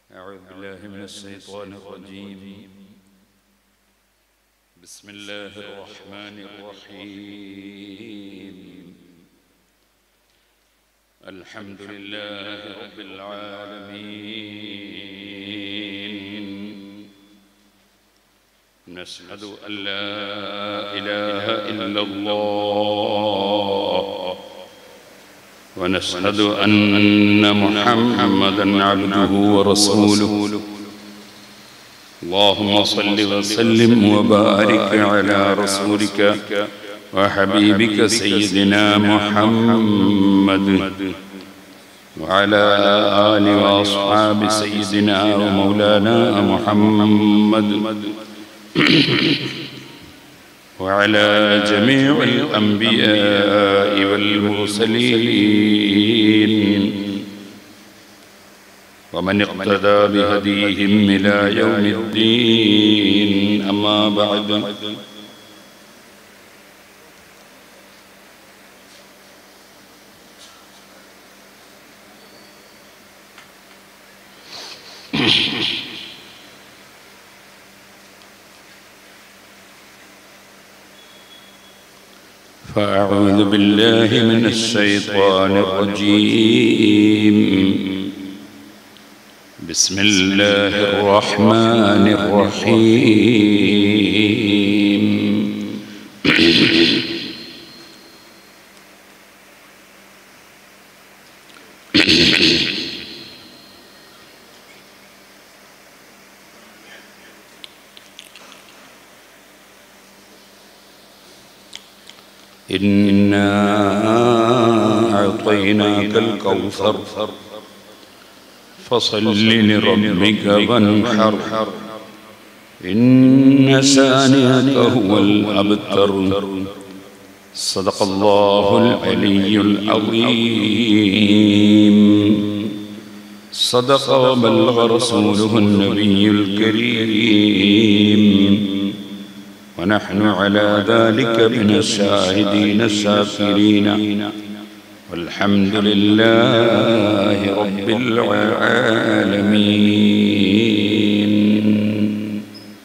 أعوذ بالله من الشيطان الرجيم بسم الله الرحمن الرحيم الحمد لله رب العالمين نشهد أن لا إله إلا الله ونشهد أن محمدا عبده ورسوله اللهم صل وسلم وبارك على رسولك وحبيبك سيدنا محمد وعلى آل وأصحاب سيدنا ومولانا محمد وعلى جميع الأنبياء والمرسلين ومن اقتدى بهديهم إلى يوم الدين أما بعد فأعوذ بالله من الشيطان الرجيم بسم الله الرحمن الرحيم إنا أعطيناك الكوثر فصل لربك وانحر إن شانئك هو الأبتر صدق الله العلي العظيم صدق وبلغ رسوله النبي الكريم ونحن على ذلك من الشاهدين الشاكرين والحمد لله رب العالمين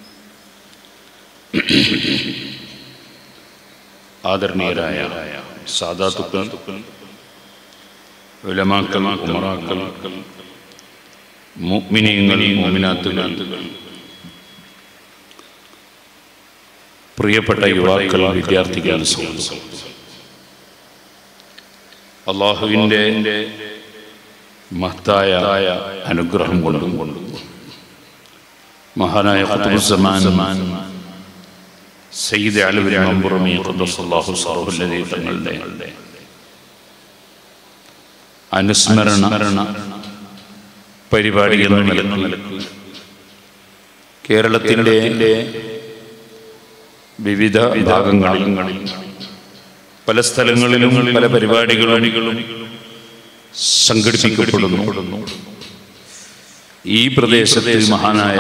ആദരണീയരായ സാദാത്തുക്കൾ ഉലമാക്കൾ ഉമറാക്കൾ മുഅ്മിനീങ്ങൾ മുഅ്മിനാത്തുകൾ പ്രിയപ്പെട്ട യുവാക്കൾ വിദ്യാർത്ഥികൾ അള്ളാഹുവിൻ്റെ മഹത്തായ അനുഗ്രഹം കൊണ്ടും മഹാനായ ഖുതുബുസ്സമാൻ സയ്യിദ് അലവരി മമ്പുറമി ഖുദ്ദസല്ലാഹു സറഹുല്ലദീ തങ്ങളുടെ അനുസ്മരണ പരിപാടി എന്ന നിലക്ക് കേരളത്തിൻ്റെ വിവിധ ഭാഗങ്ങളിൽ പല സ്ഥലങ്ങളിലും പല പരിപാടികളും സംഘടിപ്പിക്കപ്പെടുന്നു ഈ പ്രദേശത്ത് മഹാനായ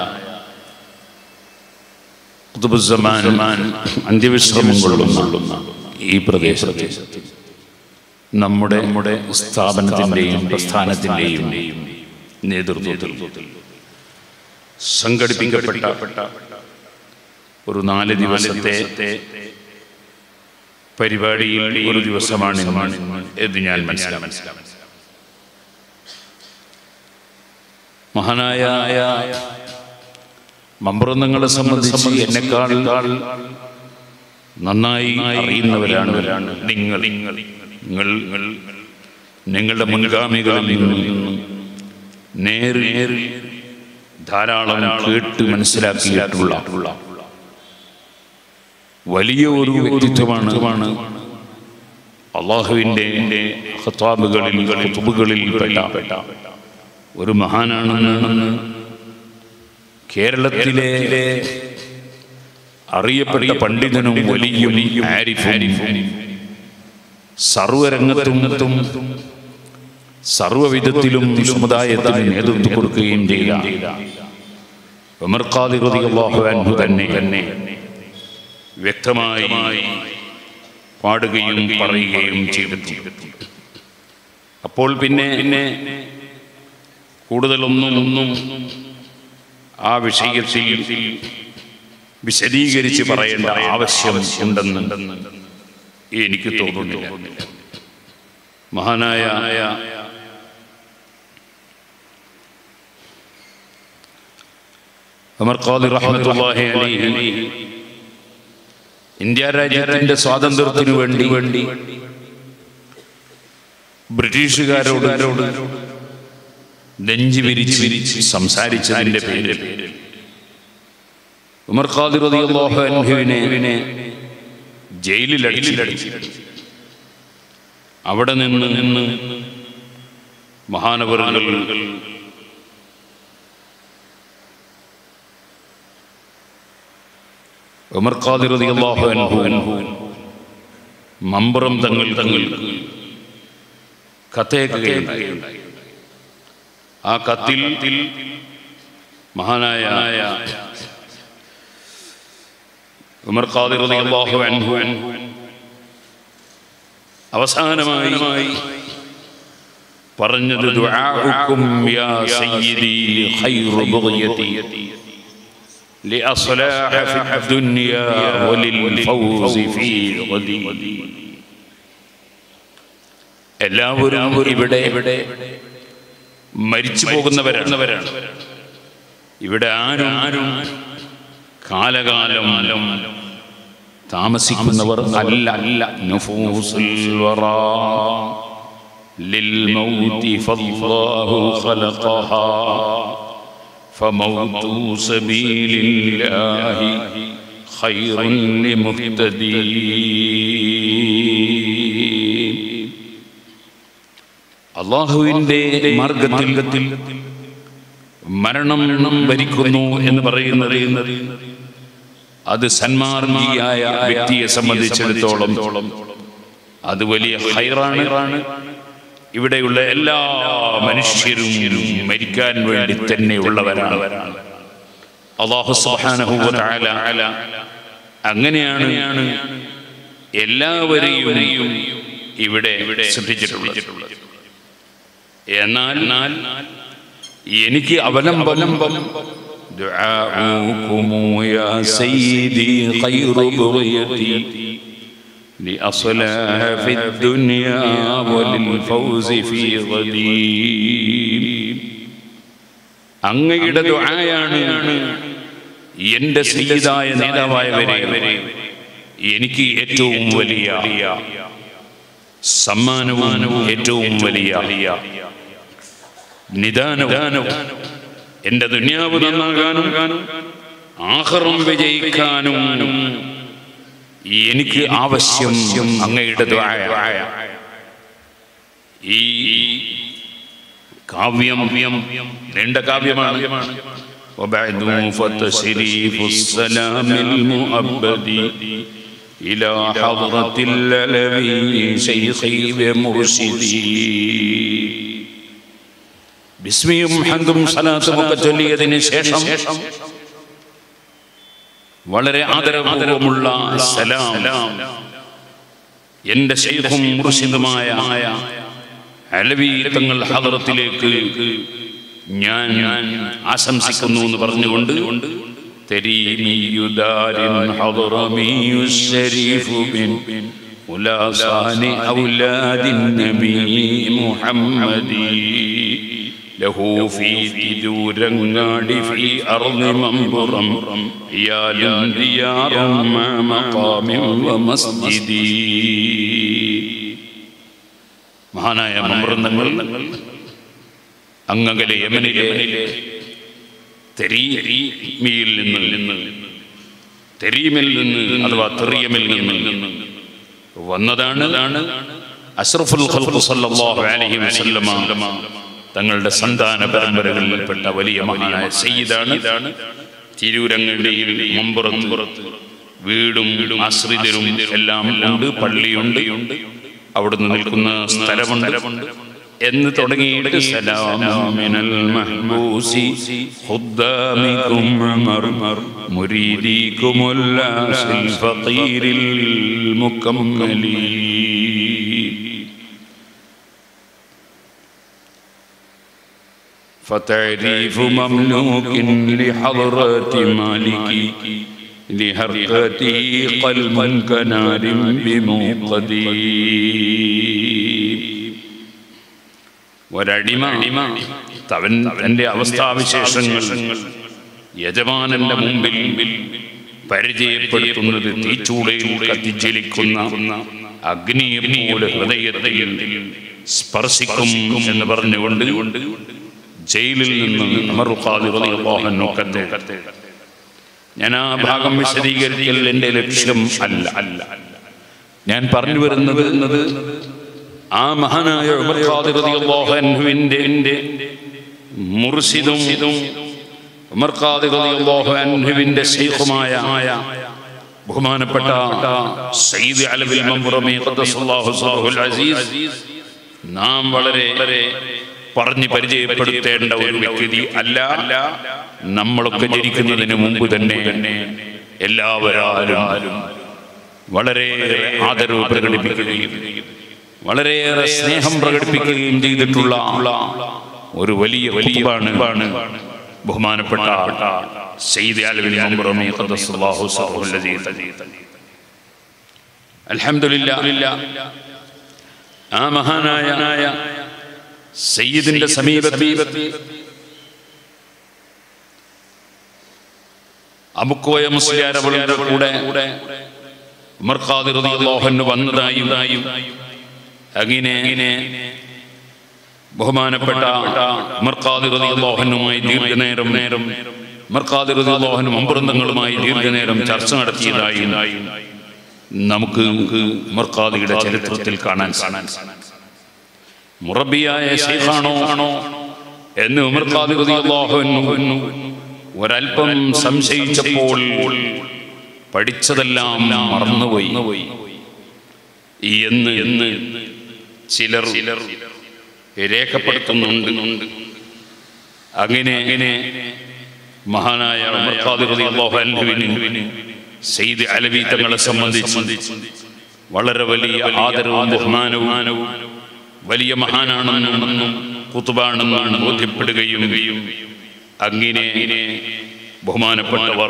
കുതുബുസമാൻ അന്ത്യവിശ്രമം കൊള്ളുന്ന ഈ പ്രദേശത്ത് നമ്മുടെ നമ്മുടെ സ്ഥാപനത്തിൻ്റെയും പ്രസ്ഥാനത്തിൻ്റെയും നേതൃത്വത്തിൽ സംഘടിപ്പിക്കപ്പെട്ട ഒരു നാല് ദിവസത്തെ പരിപാടിയിൽ ഒരു ദിവസമാണ് എന്ന് ഞാൻ മനസ്സിലാക്കി മഹാനായ മമ്പ്രന്തങ്ങളെ സംബന്ധിച്ച് എന്നെക്കാൾ നന്നായി അറിയുന്നവരാണ് നിങ്ങൾ നിങ്ങൾ നിങ്ങളുടെ മുൻഗാമികളിൽ നിന്ന് നേരിൽ ധാരാളം കേട്ട് മനസ്സിലാക്കിയിട്ടുള്ള വലിയ ഒരു വ്യക്തിത്വമാണ് അള്ളാഹുവിൻ്റെ ഹത്താബുകളിൽ കുത്തുബുകളിൽ പെട്ട ഒരു മഹാനാണെന്ന് കേരളത്തിലെ അറിയപ്പെട്ട പണ്ഡിതനും വലിയും ആരിഫും സർവരംഗത്തും സർവവിധത്തിലും സമുദായത്തിന് നേതൃത്വം കൊടുക്കുകയും ചെയ്ത ഉമർ ഖാദിർ റളിയല്ലാഹു അൻഹു തന്നെ തന്നെ വ്യക്തമായി പാടുകയും പറയുകയും ചെയ്തിട്ടുണ്ട് അപ്പോൾ പിന്നെ പിന്നെ കൂടുതലൊന്നും ഒന്നും ആ വിഷയത്തിൽ വിശദീകരിച്ച് പറയേണ്ട ആവശ്യം ഉണ്ടെന്ന് എനിക്ക് തോന്നുന്നില്ല മഹാനായ അമർ ഖാദി റഹ്മത്തുള്ളാഹി അലൈഹി ഇന്ത്യ രാജ്യത്തിന്റെ സ്വാതന്ത്ര്യത്തിനു വേണ്ടി വേണ്ടി ബ്രിട്ടീഷുകാരോട് നെഞ്ചു വിരിച്ച് വിരിച്ച് സംസാരിച്ചതിന്റെ പേരിൽ ഉമർ ഖാദി റളിയല്ലാഹു അൻഹുവിനെ ജയിലിൽ അടിച്ചിലടിച്ചു അവിടെ നിന്ന് നിന്ന് മഹാനവറുകൾ ഉമർ ഖാദി റളിയല്ലാഹു അൻഹു മമ്പുറം തങ്ങൾ തങ്ങൾ കത്തേക്കുകയുണ്ടായി ആ കത്തിൽ മഹാനായ ഉമർ ഖാദി റളിയല്ലാഹു അൻഹു അവസാനമായി പറഞ്ഞത് ദുആഉക്കും യാ സയ്യിദി ഖൈറു ബുഗ്യതി لأصلاح في الدنيا وللفوز في غدي എല്ലാവരും ഇവിടെ ഇവിടെ മരിച്ചു പോകുന്നവരാണ് ഇവിടെ ആരും ആരും കാലകാലം താമസിക്കുന്നവർ അല്ല അല്ല നുഫൂസുൽ വറാ للموت فالله خلقها فموت سبيل الله خير لمهتدين അള്ളാഹുവിന്റെ മാർഗത്തിൽ മരണം വരിക്കുന്നു എന്ന് പറയുന്നത് അത് സന്മാർഗിയായ വ്യക്തിയെ സംബന്ധിച്ചിടത്തോളം അത് വലിയ ഹൈറാണ് ഇവിടെയുള്ള എല്ലാ മനുഷ്യരും മരിക്കാൻ വേണ്ടി തന്നെ ഉള്ളവരാണ് അള്ളാഹു സുബ്ഹാനഹു വ തആല അങ്ങനെയാണ് എല്ലാവരെയും ഇവിടെ സൃഷ്ടിച്ചിട്ടുള്ളത് എന്നാൽ എനിക്ക് അവലംബലംബം دعاؤكم يا سيدي خير بغيتي لأصلاح في الدنيا وللفوز في غدي അങ്ങയുടെ ദുആയാണ് എന്റെ സയ്യിദായ നേതാവായവരെ എനിക്ക് ഏറ്റവും വലിയ സമ്മാനവും ഏറ്റവും വലിയ നിദാനവും എന്റെ ദുന്യാവ് നന്നാകാനും ആഹ്റം വിജയിക്കാനും എനിക്ക് ആവശ്യം അങ്ങയുടെ ദ്വായ ഈ കാവ്യം നീണ്ട കാവ്യമാണ് وبعد فتشريف السلام المؤبد إلى حضرة العلوي شيخي ومرشدي ബിസ്മിയും ഹന്തും സലാത്തും ഒക്കെ ചൊല്ലിയതിന് ശേഷം വളരെ ആദരപൂർവമുള്ള സലാം എന്റെ ശൈഖും മുർഷിദുമായ അലവി തങ്ങൾ ഹദറത്തിലേക്ക് ഞാൻ ആശംസിക്കുന്നു എന്ന് പറഞ്ഞുകൊണ്ട് തെരീമിയുദാരിൻ ഹദറമിയു ശരീഫു ബിൻ ഉലാസാന ഔലാദിൻ നബി മുഹമ്മദി له في دورنغاد في أرض منبرم ريال ديار مع مقام ومسجد മഹാനായ മമൃന്ദങ്ങൾ അങ്ങകലെ യമനിലെ തെരീമിയിൽ നിന്ന് തെരീമിൽ നിന്ന് അഥവാ തെറിയമിൽ നിന്ന് വന്നതാണ് അഷ്റഫുൽ ഖൽഖ് സല്ലല്ലാഹു അലൈഹി വസല്ലമ തങ്ങളുടെ സന്താന പരമ്പരകളിൽപ്പെട്ട വലിയ മഹാനായ സയ്യിദാണ് തിരൂരങ്ങടിയിൽ മുമ്പുറത്ത് വീടും ആശ്രിതരും എല്ലാം ഉണ്ട് പള്ളിയുണ്ട് അവിടുന്ന് നിൽക്കുന്ന സ്ഥലമുണ്ട് എന്ന് തുടങ്ങിയിട്ട് സലാമിനൽ മഹ്ബൂസി ഖുദ്ദാമികും ഉമർ മുരീദികുമുല്ലാസിൽ ഫഖീരിൽ മുക്കമ്മലി فتعريف مملوك لحضرة مالك لحركته قلب كنار بموقد ഒരടിമ തവൻ തന്റെ അവസ്ഥാവിശേഷങ്ങൾ യജമാനന്റെ മുമ്പിൽ പരിചയപ്പെടുത്തുന്നത് തീച്ചൂടയിൽ കത്തിജ്വലിക്കുന്ന അഗ്നിയെ പോലെ ഹൃദയത്തിൽ സ്പർശിക്കും എന്ന് പറഞ്ഞുകൊണ്ട് ജയിലിൽ നിന്ന് അമറുഖാദിറോഹനൊക്കത്തെ ഞാൻ ആ ഭാഗം വിശദീകരിക്കൽ എൻ്റെ ലക്ഷ്യം അല്ല അല്ല ഞാൻ പറഞ്ഞു വരുന്നത് ആ മഹാനായ ഉമർ ഖാദിർ റളിയല്ലാഹു അൻഹുവിന്റെ മുർഷിദും ഉമർ ഖാദിർ റളിയല്ലാഹു അൻഹുവിന്റെ ശൈഖുമായ ബഹുമാനപ്പെട്ട സയ്യിദ് അലവിൽ മംറമി ഖദ്ദസല്ലാഹു സറഹുൽ അസീസ് നാം വളരെ പറഞ്ഞു പരിചയപ്പെടുത്തേണ്ട ഒരു വ്യക്തി അല്ല നമ്മളൊക്കെ ജനിക്കുന്നതിന് മുമ്പ് തന്നെ എല്ലാവരും വളരെ ആദരവ് പ്രകടിപ്പിക്കുകയും വളരെയേറെ സ്നേഹം പ്രകടിപ്പിക്കുകയും ചെയ്തിട്ടുള്ള ഒരു വലിയ വലിയതാണ് ബഹുമാനപ്പെട്ട സയ്യിദ് അലവിൽ മംറമി ഖദ്ദസല്ലാഹു സറഹുൽ അസീസ് അൽഹംദുലില്ലാ ആ മഹാനായ സയ്യിദിന്റെ സമീപത്തിൽ അമുക്കോയ മുസ്ലിയാരവളുടെ കൂടെ ഉമർ ഖാദിർ റളിയല്ലാഹു അൻഹു വന്നതായും അങ്ങനെ അങ്ങനെ ബഹുമാനപ്പെട്ട ഉമർ ഖാദിർ റളിയല്ലാഹു അൻഹുമായി ദീർഘനേരം നേരം ഉമർ ഖാദിർ റളിയല്ലാഹു അൻഹു അമ്പൃന്തങ്ങളുമായി ദീർഘനേരം ചർച്ച നടത്തിയതായും നമുക്ക് ഉമർ ഖാദിയുടെ ചരിത്രത്തിൽ കാണാൻ കാണാൻ മുറബിയായ ശൈഖാണോ എന്ന് ഉമർ ഖാദിർ റളിയല്ലാഹു അൻഹു ഒരല്പം സംശയിച്ചപ്പോൾ പഠിച്ചതെല്ലാം മറന്നുപോയി എന്ന് എന്ന് ചിലർ ചിലർ രേഖപ്പെടുത്തുന്നുണ്ട് അങ്ങനെ അങ്ങനെ മഹാനായ ഉമർ ഖാദിർ റളിയല്ലാഹു അൻഹുവിന് സെയ്ദ് അലവി തങ്ങളെ സംബന്ധിച്ച് വളരെ വലിയ ആദരവും ബഹുമാനവും വലിയ മഹാനാണെന്നും കുത്തുബാണെന്നാണ് ബോധ്യപ്പെടുകയും അങ്ങനെ ബഹുമാനപ്പെട്ടവർ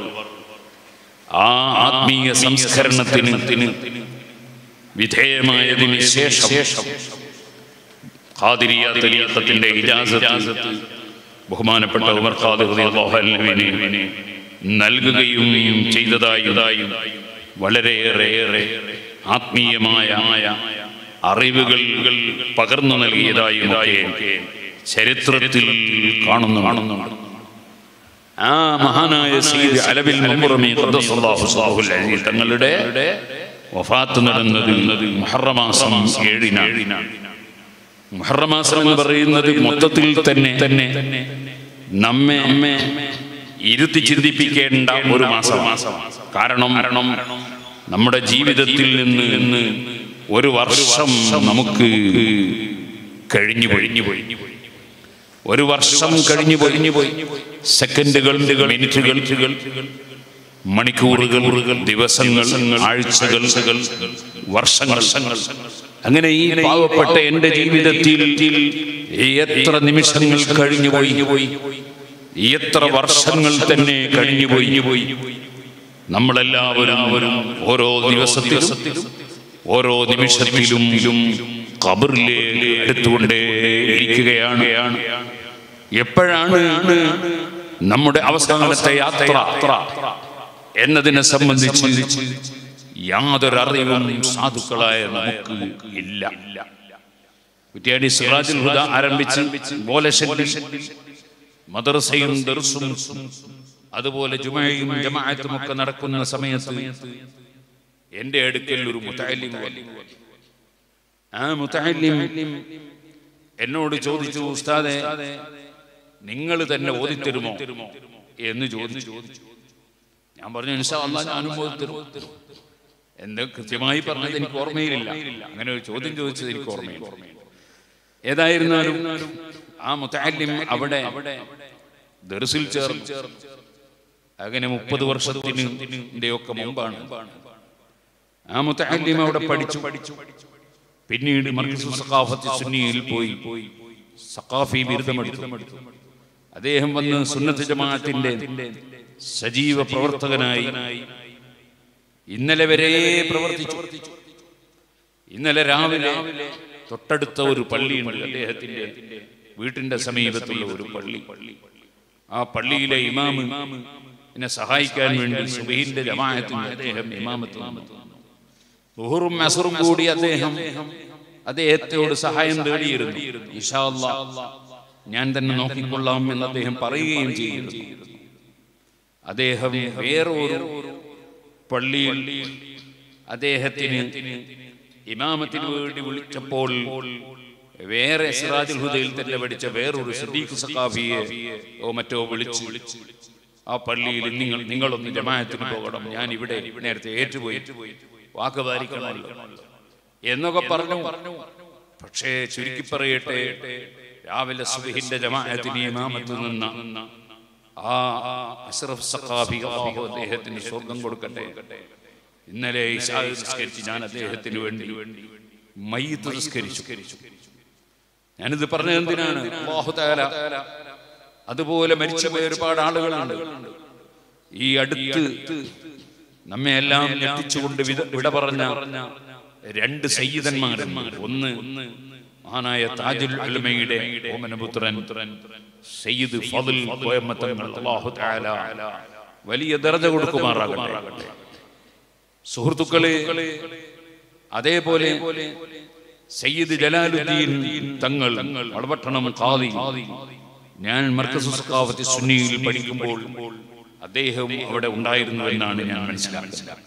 ആ ആത്മീയ സംസ്കരണത്തിന് വിധേയമായതിന് ശേഷം ഖാദിരിയ തരീഖത്തിന്റെ ഇജാസത്ത് ബഹുമാനപ്പെട്ട ഉമർ ഖാദിർ റളിയല്ലാഹു അൻഹുവിന് നൽകുകയും ചെയ്തതായും വളരെയേറെ ആത്മീയമായ അറിവുകൾ പകർന്നു നൽകിയതായും ഒക്കെ ചരിത്രത്തിൽ കാണുന്നു കാണുന്നുണ്ട് ആ മഹാനായ സയ്യിദ് അലവിൽ മുഹറമി ഖദ്ദസല്ലാഹു സ്വല്ലല്ലാഹു അലൈഹി തങ്ങളുടെ വഫാത്ത് നടന്നത് മുഹറമാസം ഏഴിനാണ് മുഹറമാസം എന്ന് പറയുന്നത് മൊത്തത്തിൽ തന്നെ തന്നെ നമ്മെ നമ്മെ ഇരുത്തി ചിന്തിപ്പിക്കേണ്ട ഒരു മാസം കാരണം കാരണം നമ്മുടെ ജീവിതത്തിൽ നിന്ന് നിന്ന് ഒരു വർഷം നമുക്ക് കഴിഞ്ഞു കഴിഞ്ഞു പോയി ഒരു വർഷം കഴിഞ്ഞു കഴിഞ്ഞു പോയി സെക്കൻഡുകൾ മിനിറ്റുകൾ മണിക്കൂറുകൾ ദിവസങ്ങൾ ആഴ്ചകൾ വർഷങ്ങൾ അങ്ങനെ ഈ പാവപ്പെട്ട എന്റെ ജീവിതത്തിൽ എത്ര നിമിഷങ്ങൾ കഴിഞ്ഞു പോയി എത്ര വർഷങ്ങൾ തന്നെ കഴിഞ്ഞു പോയി നമ്മളെല്ലാവരും ഓരോ ദിവസത്തിലും ഓരോ നിമിഷത്തിലും കബറിലേക്ക് എടുത്തുകൊണ്ടേ ഇരിക്കുകയാണ് എപ്പോഴാണ് നമ്മുടെ അവസാനത്തെ യാത്ര എന്നതിനെ സംബന്ധിച്ച് യാതൊരു അറിവും സാധുക്കളായ നമുക്ക് ഇല്ല കുറ്റ്യാടി സിറാജുൽ ഹുദ ആരംഭിച്ച് ബോലശല്യം മദ്രസയും ദർസും അതുപോലെ ജുമയും ജമാഅത്തും ഒക്കെ നടക്കുന്ന സമയത്ത് എന്റെ അടുക്കൽ ഒരു മുത്തല്ലിം ആ മുത്തല്ലിം എന്നോട് ചോദിച്ചു ഉസ്താദെ നിങ്ങൾ തന്നെ ഓതിത്തരുമോ എന്ന് ചോദിച്ചു ഞാൻ പറഞ്ഞു ഇൻഷാ അല്ലാഹ് ഞാനും ഓതിത്തരും എന്ന് കൃത്യമായി പറഞ്ഞത് എനിക്ക് ഓർമ്മയിലില്ല അങ്ങനെ ഒരു ചോദ്യം ചോദിച്ചത് എനിക്ക് ഓർമ്മയില്ല ഏതായിരുന്നാലും ആ മുത്തല്ലിം അവിടെ ദർസിൽ ചേർന്നു അങ്ങനെ മുപ്പത് വർഷത്തിന് ഒക്കെ മുമ്പാണ് ആ മുത്തല്ലിം അവിടെ പഠിച്ചു പഠിച്ചു പിന്നീട് മർക്കസു സഖാഫത്ത് സുന്നിയിൽ പോയി സഖാഫി ബിരുദമെടുത്തു അദ്ദേഹം വന്ന് സുന്നത്ത് ജമാഅത്തിന്റെ സജീവ പ്രവർത്തകനായി ഇന്നലെ വരെ പ്രവർത്തിച്ചു ഇന്നലെ രാവിലെ തൊട്ടടുത്ത ഒരു പള്ളിയുണ്ട് അദ്ദേഹത്തിന്റെ വീട്ടിന്റെ സമീപത്തുള്ള ഒരു പള്ളി ആ പള്ളിയിലെ ഇമാമ് എന്നെ സഹായിക്കാൻ വേണ്ടി സുബൈന്റെ ജമാഅത്തിന് അദ്ദേഹം ഇമാമത്ത് ബുഹറും അസറും കൂടി അദ്ദേഹം അദ്ദേഹത്തോട് സഹായം തേടിയിരുന്നു ഇൻഷാ അല്ലാ ഞാൻ തന്നെ നോക്കിക്കൊള്ളാം എന്ന് അദ്ദേഹം പറയുകയും ചെയ്യുന്നു അദ്ദേഹം വേറൊരു പള്ളിയിൽ അദ്ദേഹത്തിന് ഇമാമത്തിന് വേണ്ടി വിളിച്ചപ്പോൾ വേറെ സിറാജുൽ ഹുദയിൽ തന്നെ പഠിച്ച വേറൊരു സിദ്ദീഖ് സഖാഫിയെ ഓ മറ്റോ വിളിച്ചു ആ പള്ളിയിൽ നിങ്ങൾ നിങ്ങളൊന്ന് ജമാഅത്തിന് പോകണം ഞാൻ ഇവിടെ നേരത്തെ ഏറ്റുപോയി വാക്ക് പാലിക്കണമല്ലോ എന്നൊക്കെ പറഞ്ഞു പക്ഷേ ചുരുക്കി പറയട്ടെ രാവിലെ സുബഹിന്റെ ജമാഅത്തിന് ഇമാമത്ത് നിന്ന ആ അഷ്റഫ് സഖാഫി അല്ലാഹു അദ്ദേഹത്തിന് സ്വർഗം കൊടുക്കട്ടെ ഇന്നലെ ഇശാ നിസ്കരിച്ച് ഞാൻ അദ്ദേഹത്തിന് വേണ്ടി മയ്യത്ത് നിസ്കരിച്ചു ഞാനിത് പറഞ്ഞത് എന്തിനാണ് അല്ലാഹു തആല അതുപോലെ മരിച്ചുപോയ ഒരുപാട് ആളുകളുണ്ട് ഈ അടുത്ത് നമ്മെ എല്ലാം ഞെട്ടിച്ചുകൊണ്ട് വിട വിട പറഞ്ഞ രണ്ട് സയ്യിദന്മാരന്മാർ ഒന്ന് മഹാനായ താജുൽ ഉലമയുടെ ഓമനപുത്രൻ സയ്യിദ് ഫضل കോയമ്മത്തങ്ങൾ അല്ലാഹു തആല വലിയ ദർജ കൊടുക്കുമാറാകട്ടെ സുഹൃത്തുക്കളെ അതേപോലെ സയ്യിദ് ജലാലുദ്ദീൻ തങ്ങൾ വളപട്ടണം ഖാദി ഞാൻ മർക്കസ് സഖാഫത്തി സുന്നിയിൽ പഠിക്കുമ്പോൾ അദ്ദേഹവും അവിടെ ഉണ്ടായിരുന്നു എന്നാണ് ഞാൻ മനസ്സിലാക്കുന്നത്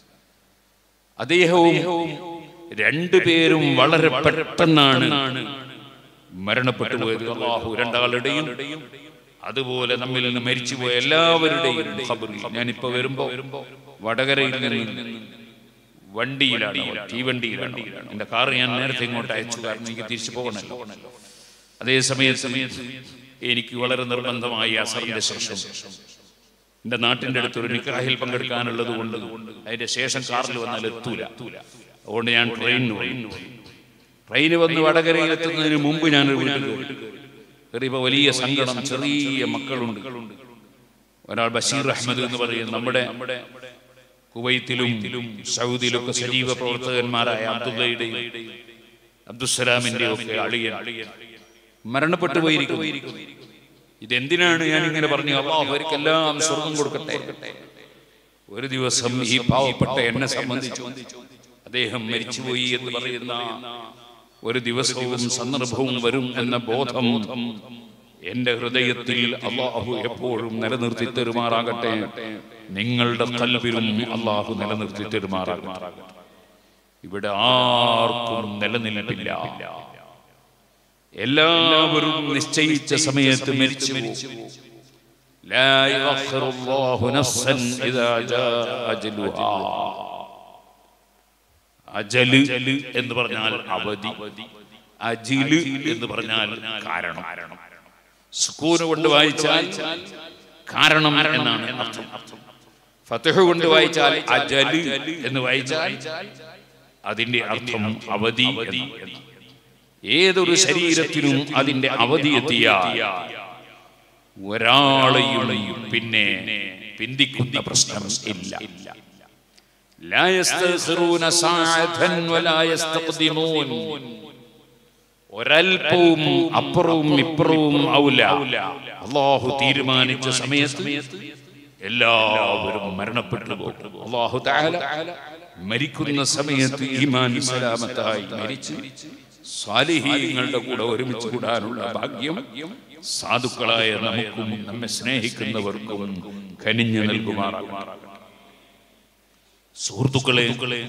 അദ്ദേഹവും രണ്ടുപേരും വളരെ പെട്ടെന്നാണ് മരണപ്പെട്ടു പോയത് അള്ളാഹു രണ്ടാളുടെയും അതുപോലെ നമ്മിൽ നിന്ന് മരിച്ചുപോയ എല്ലാവരുടെയും ഖബറിൽ ഞാനിപ്പോ വരുമ്പോ വടകരയിൽ നിന്ന് വണ്ടിയിലാണ് തീവണ്ടിയിലാണ് എന്റെ കാർ ഞാൻ നേരത്തെ ഇങ്ങോട്ട് അയച്ചു കാരണം എനിക്ക് തിരിച്ചു പോകണമല്ലോ അതേ സമയത്ത് എനിക്ക് വളരെ നിർബന്ധമായി അസറിന്റെ ശേഷം എന്റെ നാട്ടിന്റെ അടുത്ത് ഒരു നിക്കാഹിൽ പങ്കെടുക്കാനുള്ളത് കൊണ്ട് അതിന്റെ ശേഷം കാറിൽ വന്നാൽ എത്തൂല അതുകൊണ്ട് ഞാൻ ട്രെയിനിന് പോയി ട്രെയിന് വന്ന് വടകരയിൽ എത്തുന്നതിന് മുമ്പ് ഞാൻ ഒരു വീട്ടിൽ കയറിയപ്പോ വലിയ സങ്കടം ചെറിയ മക്കളുണ്ട് ഒരാൾ ബഷീർ അഹമ്മദ് എന്ന് പറയും നമ്മുടെ കുവൈത്തിലും സൗദിയിലും ഒക്കെ സജീവ പ്രവർത്തകന്മാരായ അബ്ദുള്ളയുടെയും അബ്ദുസലാമിന്റെ ഒക്കെ അളിയൻ മരണപ്പെട്ടു പോയിരിക്കുന്നു ഇതെന്തിനാണ് ഞാൻ ഇങ്ങനെ പറഞ്ഞു അള്ളാഹു അവർക്കെല്ലാം സ്വർഗം കൊടുക്കട്ടെ ഒരു ദിവസം ഈ പാവപ്പെട്ട എന്നെ സംബന്ധിച്ചു അദ്ദേഹം മരിച്ചുപോയി എന്ന് പറയുന്ന ഒരു ദിവസവും സന്ദർഭവും വരും എന്ന ബോധം എന്റെ ഹൃദയത്തിൽ അള്ളാഹു എപ്പോഴും നിലനിർത്തി തെരുമാറാകട്ടെ നിങ്ങളുടെ കൽവിലും അള്ളാഹു നിലനിർത്തി തെരുമാറാകട്ടെ ഇവിടെ ആർക്കും നിലനിൽപ്പില്ല എല്ലാവരും നിശ്ചയിച്ച സമയത്ത് മരിച്ചു പോകും. لا يؤخر الله نفسا إذا جاء أجلها അജല് എന്ന് പറഞ്ഞാൽ അവധി അജില് എന്ന് പറഞ്ഞാൽ കാരണം സുക്കൂന് കൊണ്ട് വായിച്ചാൽ കാരണം എന്നാണ് അർത്ഥം ഫതഹ് കൊണ്ട് വായിച്ചാൽ അജല് എന്ന് വായിച്ചാൽ അതിന്റെ അർത്ഥം അവധി എന്ന്. ഏതൊരു ശരീരത്തിനും അതിന്റെ അവധി എത്തിയ ഒരാളെയും പിന്നെ പിന്തിക്കുന്ന പ്രശ്നം ഇല്ല لا يستأخرون ساعة ولا يستقدمون ഒരൽപ്പവും അപ്പുറവും ഇപ്പുറവും ഔല അള്ളാഹു തീരുമാനിച്ച സമയത്ത് എല്ലാവരും മരണപ്പെട്ടു പോകും അള്ളാഹു തആല മരിക്കുന്ന സമയത്ത് ഈമാൻ സലാമത്തായി മരിച്ച് സ്വാലിഹീങ്ങളുടെ കൂടെ ഒരുമിച്ച് കൂടാനുള്ള ഭാഗ്യം സാധുക്കളായ നമുക്കും നമ്മെ സ്നേഹിക്കുന്നവർക്കും കനിഞ്ഞു നൽകുമാറാകും സുഹൃത്തുക്കളെ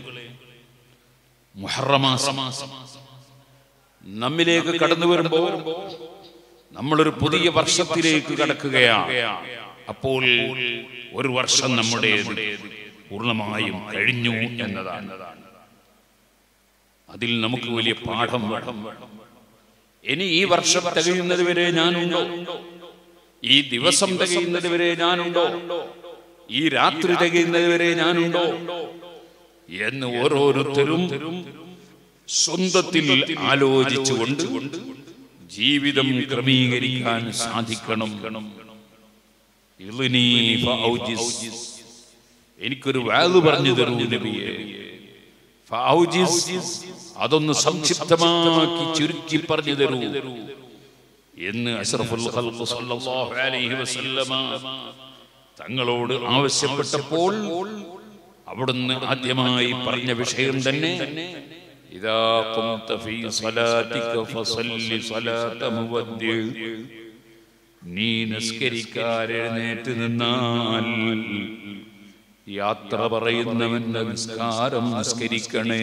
മുഹറമാസം നമ്മിലേക്ക് കടന്നു വരുമ്പോൾ നമ്മളൊരു പുതിയ വർഷത്തിലേക്ക് കടക്കുകയാണ് അപ്പോൾ ഒരു വർഷം നമ്മുടെ പൂർണ്ണമായും കഴിഞ്ഞു എന്നതാണ് അതിൽ നമുക്ക് വലിയ പാഠം വേണം ഇനി ഈ വർഷം തികയുന്നത് വരെ ഞാനുണ്ടോ ഈ ദിവസം തികയുന്നത് വരെ ഞാനുണ്ടോ ഈ രാത്രി തികയുന്നത് വരെ ഞാനുണ്ടോ എന്ന് ഓരോരുത്തരും സ്വന്തത്തിൽ ആലോചിച്ചുകൊണ്ട് ജീവിതം ക്രമീകരിക്കാൻ സാധിക്കണം ഇളിനി ഫഔജിസ്. എനിക്കൊരു വാല് പറഞ്ഞു തരൂ നബിയെ ഫഔജിസ്. അതൊന്ന് സംക്ഷിപ്തമാക്കി ചുരുക്കി പറഞ്ഞു തരൂ എന്ന് അഷ്റഫുൽ ഖൽഖ് സല്ലല്ലാഹു അലൈഹി വസല്ലമ തങ്ങളോട് ആവശ്യപ്പെട്ടപ്പോൾ അവിടുന്ന് ആദ്യമായി പറഞ്ഞ വിഷയം തന്നെ ഇതാ ഖുംത ഫീ സ്വലാത്തിക ഫസല്ലി സ്വലാത മുവദ്ദി നീ നിസ്കരിക്കാൻ എഴുന്നേറ്റ് നിന്നാൽ യാത്ര പറയുന്നവന്റെ നിസ്കാരം നിസ്കരിക്കണേ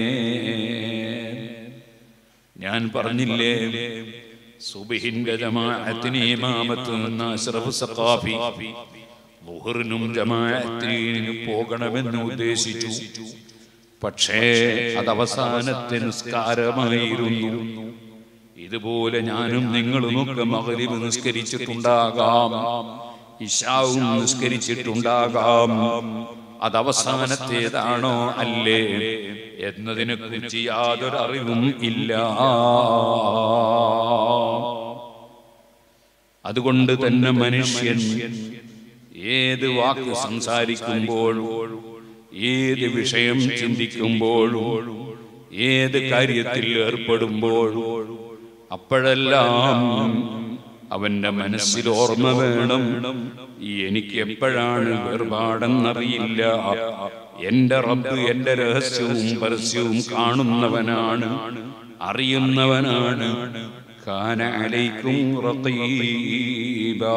ഞാൻ പറഞ്ഞില്ലേ സുബിഹിന്റെ ജമാഅത്തിന് ഇമാമത്ത് നിന്ന അഷ്റഫ് സഖാഫി ളുഹറിനും ജമാഅത്തിനും പോകണമെന്ന് ഉദ്ദേശിച്ചു പക്ഷേ അത് അവസാനത്തെ നിസ്കാരമായിരുന്നു ഇതുപോലെ ഞാനും നിങ്ങളുമൊക്കെ മകരിവ് നിസ്കരിച്ചിട്ടുണ്ടാകാം ഇഷാവും നിസ്കരിച്ചിട്ടുണ്ടാകാം അത് അവസാനത്തേതാണോ അല്ലേ എന്നതിനെ കുറിച്ച് യാതൊരു അറിവും ഇല്ല അതുകൊണ്ട് തന്നെ മനുഷ്യൻ ഏത് വാക്ക് സംസാരിക്കുമ്പോഴും ഏത് വിഷയം ചിന്തിക്കുമ്പോഴും ഏത് കാര്യത്തിൽ ഏർപ്പെടുമ്പോഴും അപ്പോഴെല്ലാം അവന്റെ മനസ്സിൽ ഓർമ്മ വേണം ഈ എനിക്ക് എപ്പോഴാണ് വേർപാടെന്നറിയില്ല എന്റെ റബ്ബ് എന്റെ രഹസ്യവും പരസ്യവും കാണുന്നവനാണ് അറിയുന്നവനാണ് കാന അലൈക്കും റഖീബാ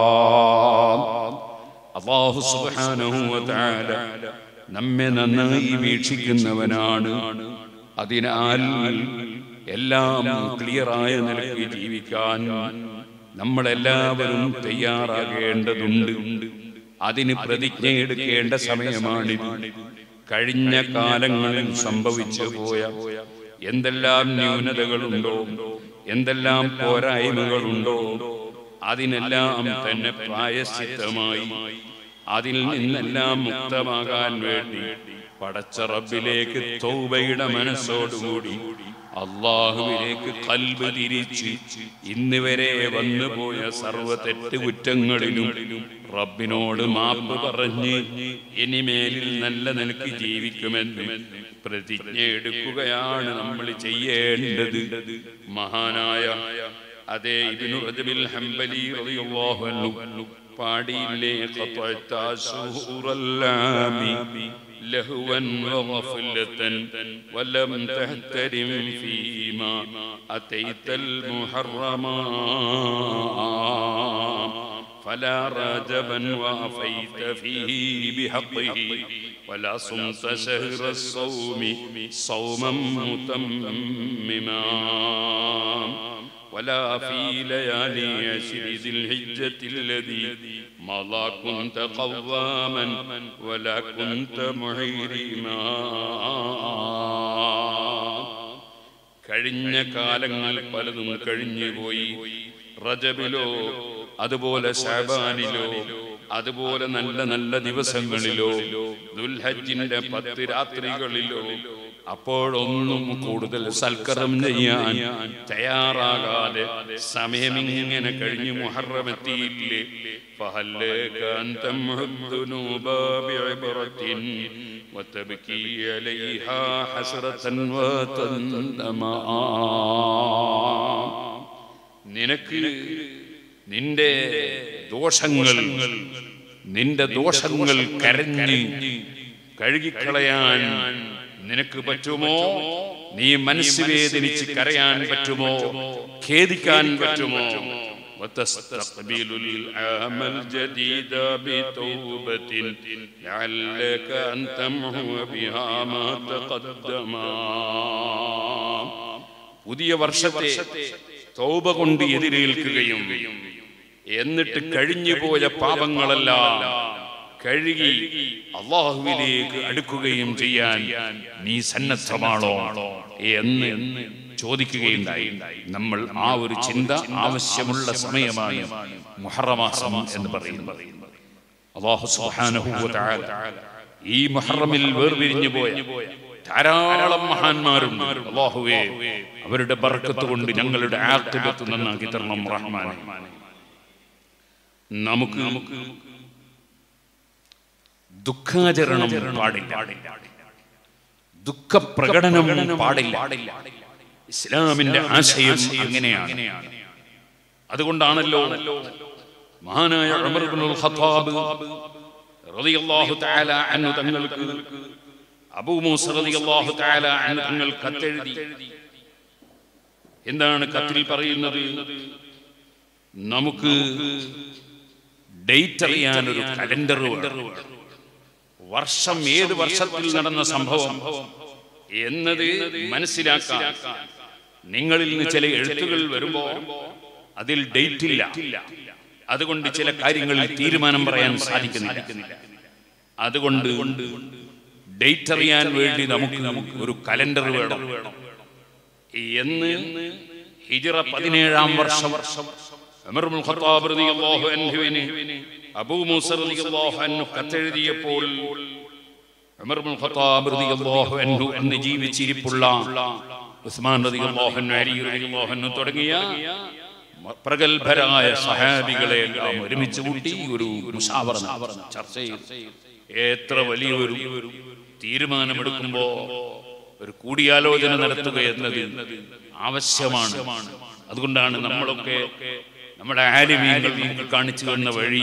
അല്ലാഹു സുബ്ഹാനഹു വ തആല നമ്മെ നന്നായി വീക്ഷിക്കുന്നവനാണ് അതിനാൽ എല്ലാം ക്ലിയറായ നിലയ്ക്ക് ജീവിക്കാൻ നമ്മളെല്ലാവരും തയ്യാറാകേണ്ടതുണ്ട് അതിന് പ്രതിജ്ഞ എടുക്കേണ്ട സമയമാണിത് കഴിഞ്ഞ കാലങ്ങളിൽ സംഭവിച്ചു പോയ എന്തെല്ലാം ന്യൂനതകളുണ്ടോ എന്തെല്ലാം പോരായ്മകളുണ്ടോ അതിനെല്ലാം തന്നെ പ്രായശ്ചിത്തമായി അതിൽ നിന്നെല്ലാം മുക്തമാകാൻ വേണ്ടി പടച്ച റബ്ബിലേക്ക് തൗബയുടെ മനസ്സോടുകൂടി അള്ളാഹുവിലേക്ക് കൽബ് തിരിച്ച് ഇന്ന് വരെ വന്നു പോയ സർവ തെറ്റ് കുറ്റങ്ങളിലും റബ്ബിനോട് മാപ്പ് പറഞ്ഞ് ഇനിമേലിൽ നല്ല നിലക്ക് ജീവിക്കുമെന്ന് പ്രതിജ്ഞ എടുക്കുകയാണ് നമ്മൾ ചെയ്യേണ്ടത് മഹാനായ അതേ ഇബ്നു റജബിൽ ഹംബലി റളിയല്ലാഹു അൻഹു പാടിയില്ലേ ഖطعت شهور اللام لهوا وغفلة ولم تهترم فيما أتيت المحرما فلا راجبا وافيت فيه بحقه ولا صمت شهر الصوم صوما متمما ولا في ليالي عشر ذي الحجة الذي مضى كنت قواما ولا كنت محرما കഴിഞ്ഞ കാലങ്ങൾ പലതും കഴിഞ്ഞുപോയി റജബിലോ അതുപോലെ ഷാബാനിലോ അതുപോലെ നല്ല നല്ല ദിവസങ്ങളിലോ ദുൽഹജ്ജിന്റെ പത്ത് രാത്രികളിലോ അപ്പോഴൊന്നും കൂടുതൽ സൽക്കരം ചെയ്യാൻ തയ്യാറാകാതെ സമയമിങ്ങനെ കഴിഞ്ഞു മുഹറമെത്തിയില്ലേ فهلك أن تمحو الذنوب بعبرة وتبكي عليها حسرة وتندما നിനക്ക് നിന്റെ ദോഷങ്ങൾ നിന്റെ ദോഷങ്ങൾ കരഞ്ഞ് കഴുകിക്കളയാൻ നിനക്ക് പറ്റുമോ നീ മനസ്സ് വേദനിച്ച് കരയാൻ പറ്റുമോ ഖേദിക്കാൻ പറ്റുമോ وتستقبل العام الجديد بتوبة لعلك أن تمحو بها ما تقدما പുതിയ വർഷത്തെ തൗബ കൊണ്ട് എതിരേൽക്കുകയും എന്നിട്ട് കഴിഞ്ഞുപോയ പാപങ്ങളെല്ലാം കഴുകി അള്ളാഹുവിലേക്ക് അടുക്കുകയും ചെയ്യാൻ നീ സന്നദ്ധമാണോ എന്ന് ചോദിക്കുകയുണ്ടായി നമ്മൾ ആ ഒരു ചിന്ത ആവശ്യമുള്ള സമയമാണ് മുഹറമാസം എന്ന് പറയുന്നത് അള്ളാഹു സുബ്ഹാനഹു വ തആല ഈ മുഹറമിൽ വേർപിരിഞ്ഞു പോയ ധാരാളം മഹാന്മാരുണ്ട് അല്ലാഹുവേ അവരുടെ ബർക്കത്ത് കൊണ്ട് ഞങ്ങളുടെ ആക്തിപത്ത് നന്നാക്കി തരണം റഹ്മാനെ നമുക്ക് നമുക്ക് ദുഃഖാചരണം പാടില്ല ദുഃഖപ്രകടനം പാടില്ല ഇസ്ലാമിന്റെ ആശയം അങ്ങനെയാണ് അതുകൊണ്ടാണല്ലോ മഹാനായ ഉമർ ഇബ്നുൽ ഖത്താബ് റളിയല്ലാഹു തആല അൻഹു തങ്ങൾക്ക് അബൂ മൂസ റളിയല്ലാഹു തആല അൻഹു തങ്ങൾ കത്തെഴുതി എന്താണ് കത്തിൽ പറയുന്നത് നമുക്ക് ഡേറ്റ് അറിയാൻ ഒരു കലണ്ടർ വർഷം ഏത് വർഷത്തിൽ നടന്ന സംഭവം എന്നത് മനസ്സിലാക്കാൻ നിങ്ങളിൽ നിന്ന് ചില എഴുത്തുകൾ വരുമ്പോ അതിൽ ഡേറ്റ് ഇല്ല അതുകൊണ്ട് ചില കാര്യങ്ങളിൽ തീരുമാനം പറയാൻ സാധിക്കുന്നില്ല അതുകൊണ്ട് ഡേറ്റ് അറിയാൻ വേണ്ടി നമുക്ക് നമുക്ക് ഒരു കലണ്ടർ വേണം എന്ന് ഹിജറ പതിനേഴാം വർഷം ഉമർ ഇബ്നുൽ ഖത്താബ് റളിയല്ലാഹു അൻഹുവിന് അബൂ മൂസ റളിയല്ലാഹു അൻഹു കത്തെഴുതിയപ്പോൾ ഉമർ ഇബ്നുൽ ഖത്താബ് റളിയല്ലാഹു അൻഹു അന്ന് ജീവിച്ചിരിപ്പുള്ള ഉസ്മാൻ റളിയല്ലാഹു അൻഹു അലി റളിയല്ലാഹു അൻഹു തുടങ്ങിയ പ്രഗത്ഭരായ സഹാബികളെ എല്ലാം ഒരുമിച്ച് കൂട്ടി ഒരു മുഷാവറ ചർച്ച ചെയ്തു എത്ര വലിയൊരു തീരുമാനമെടുക്കുമ്പോ ഒരു കൂടിയാലോചന നടത്തുക എന്നത് ആവശ്യമാണ് അതുകൊണ്ടാണ് നമ്മളൊക്കെ നമ്മുടെ ആലിമീങ്ങൾ നമുക്ക് കാണിച്ചു തന്ന വഴി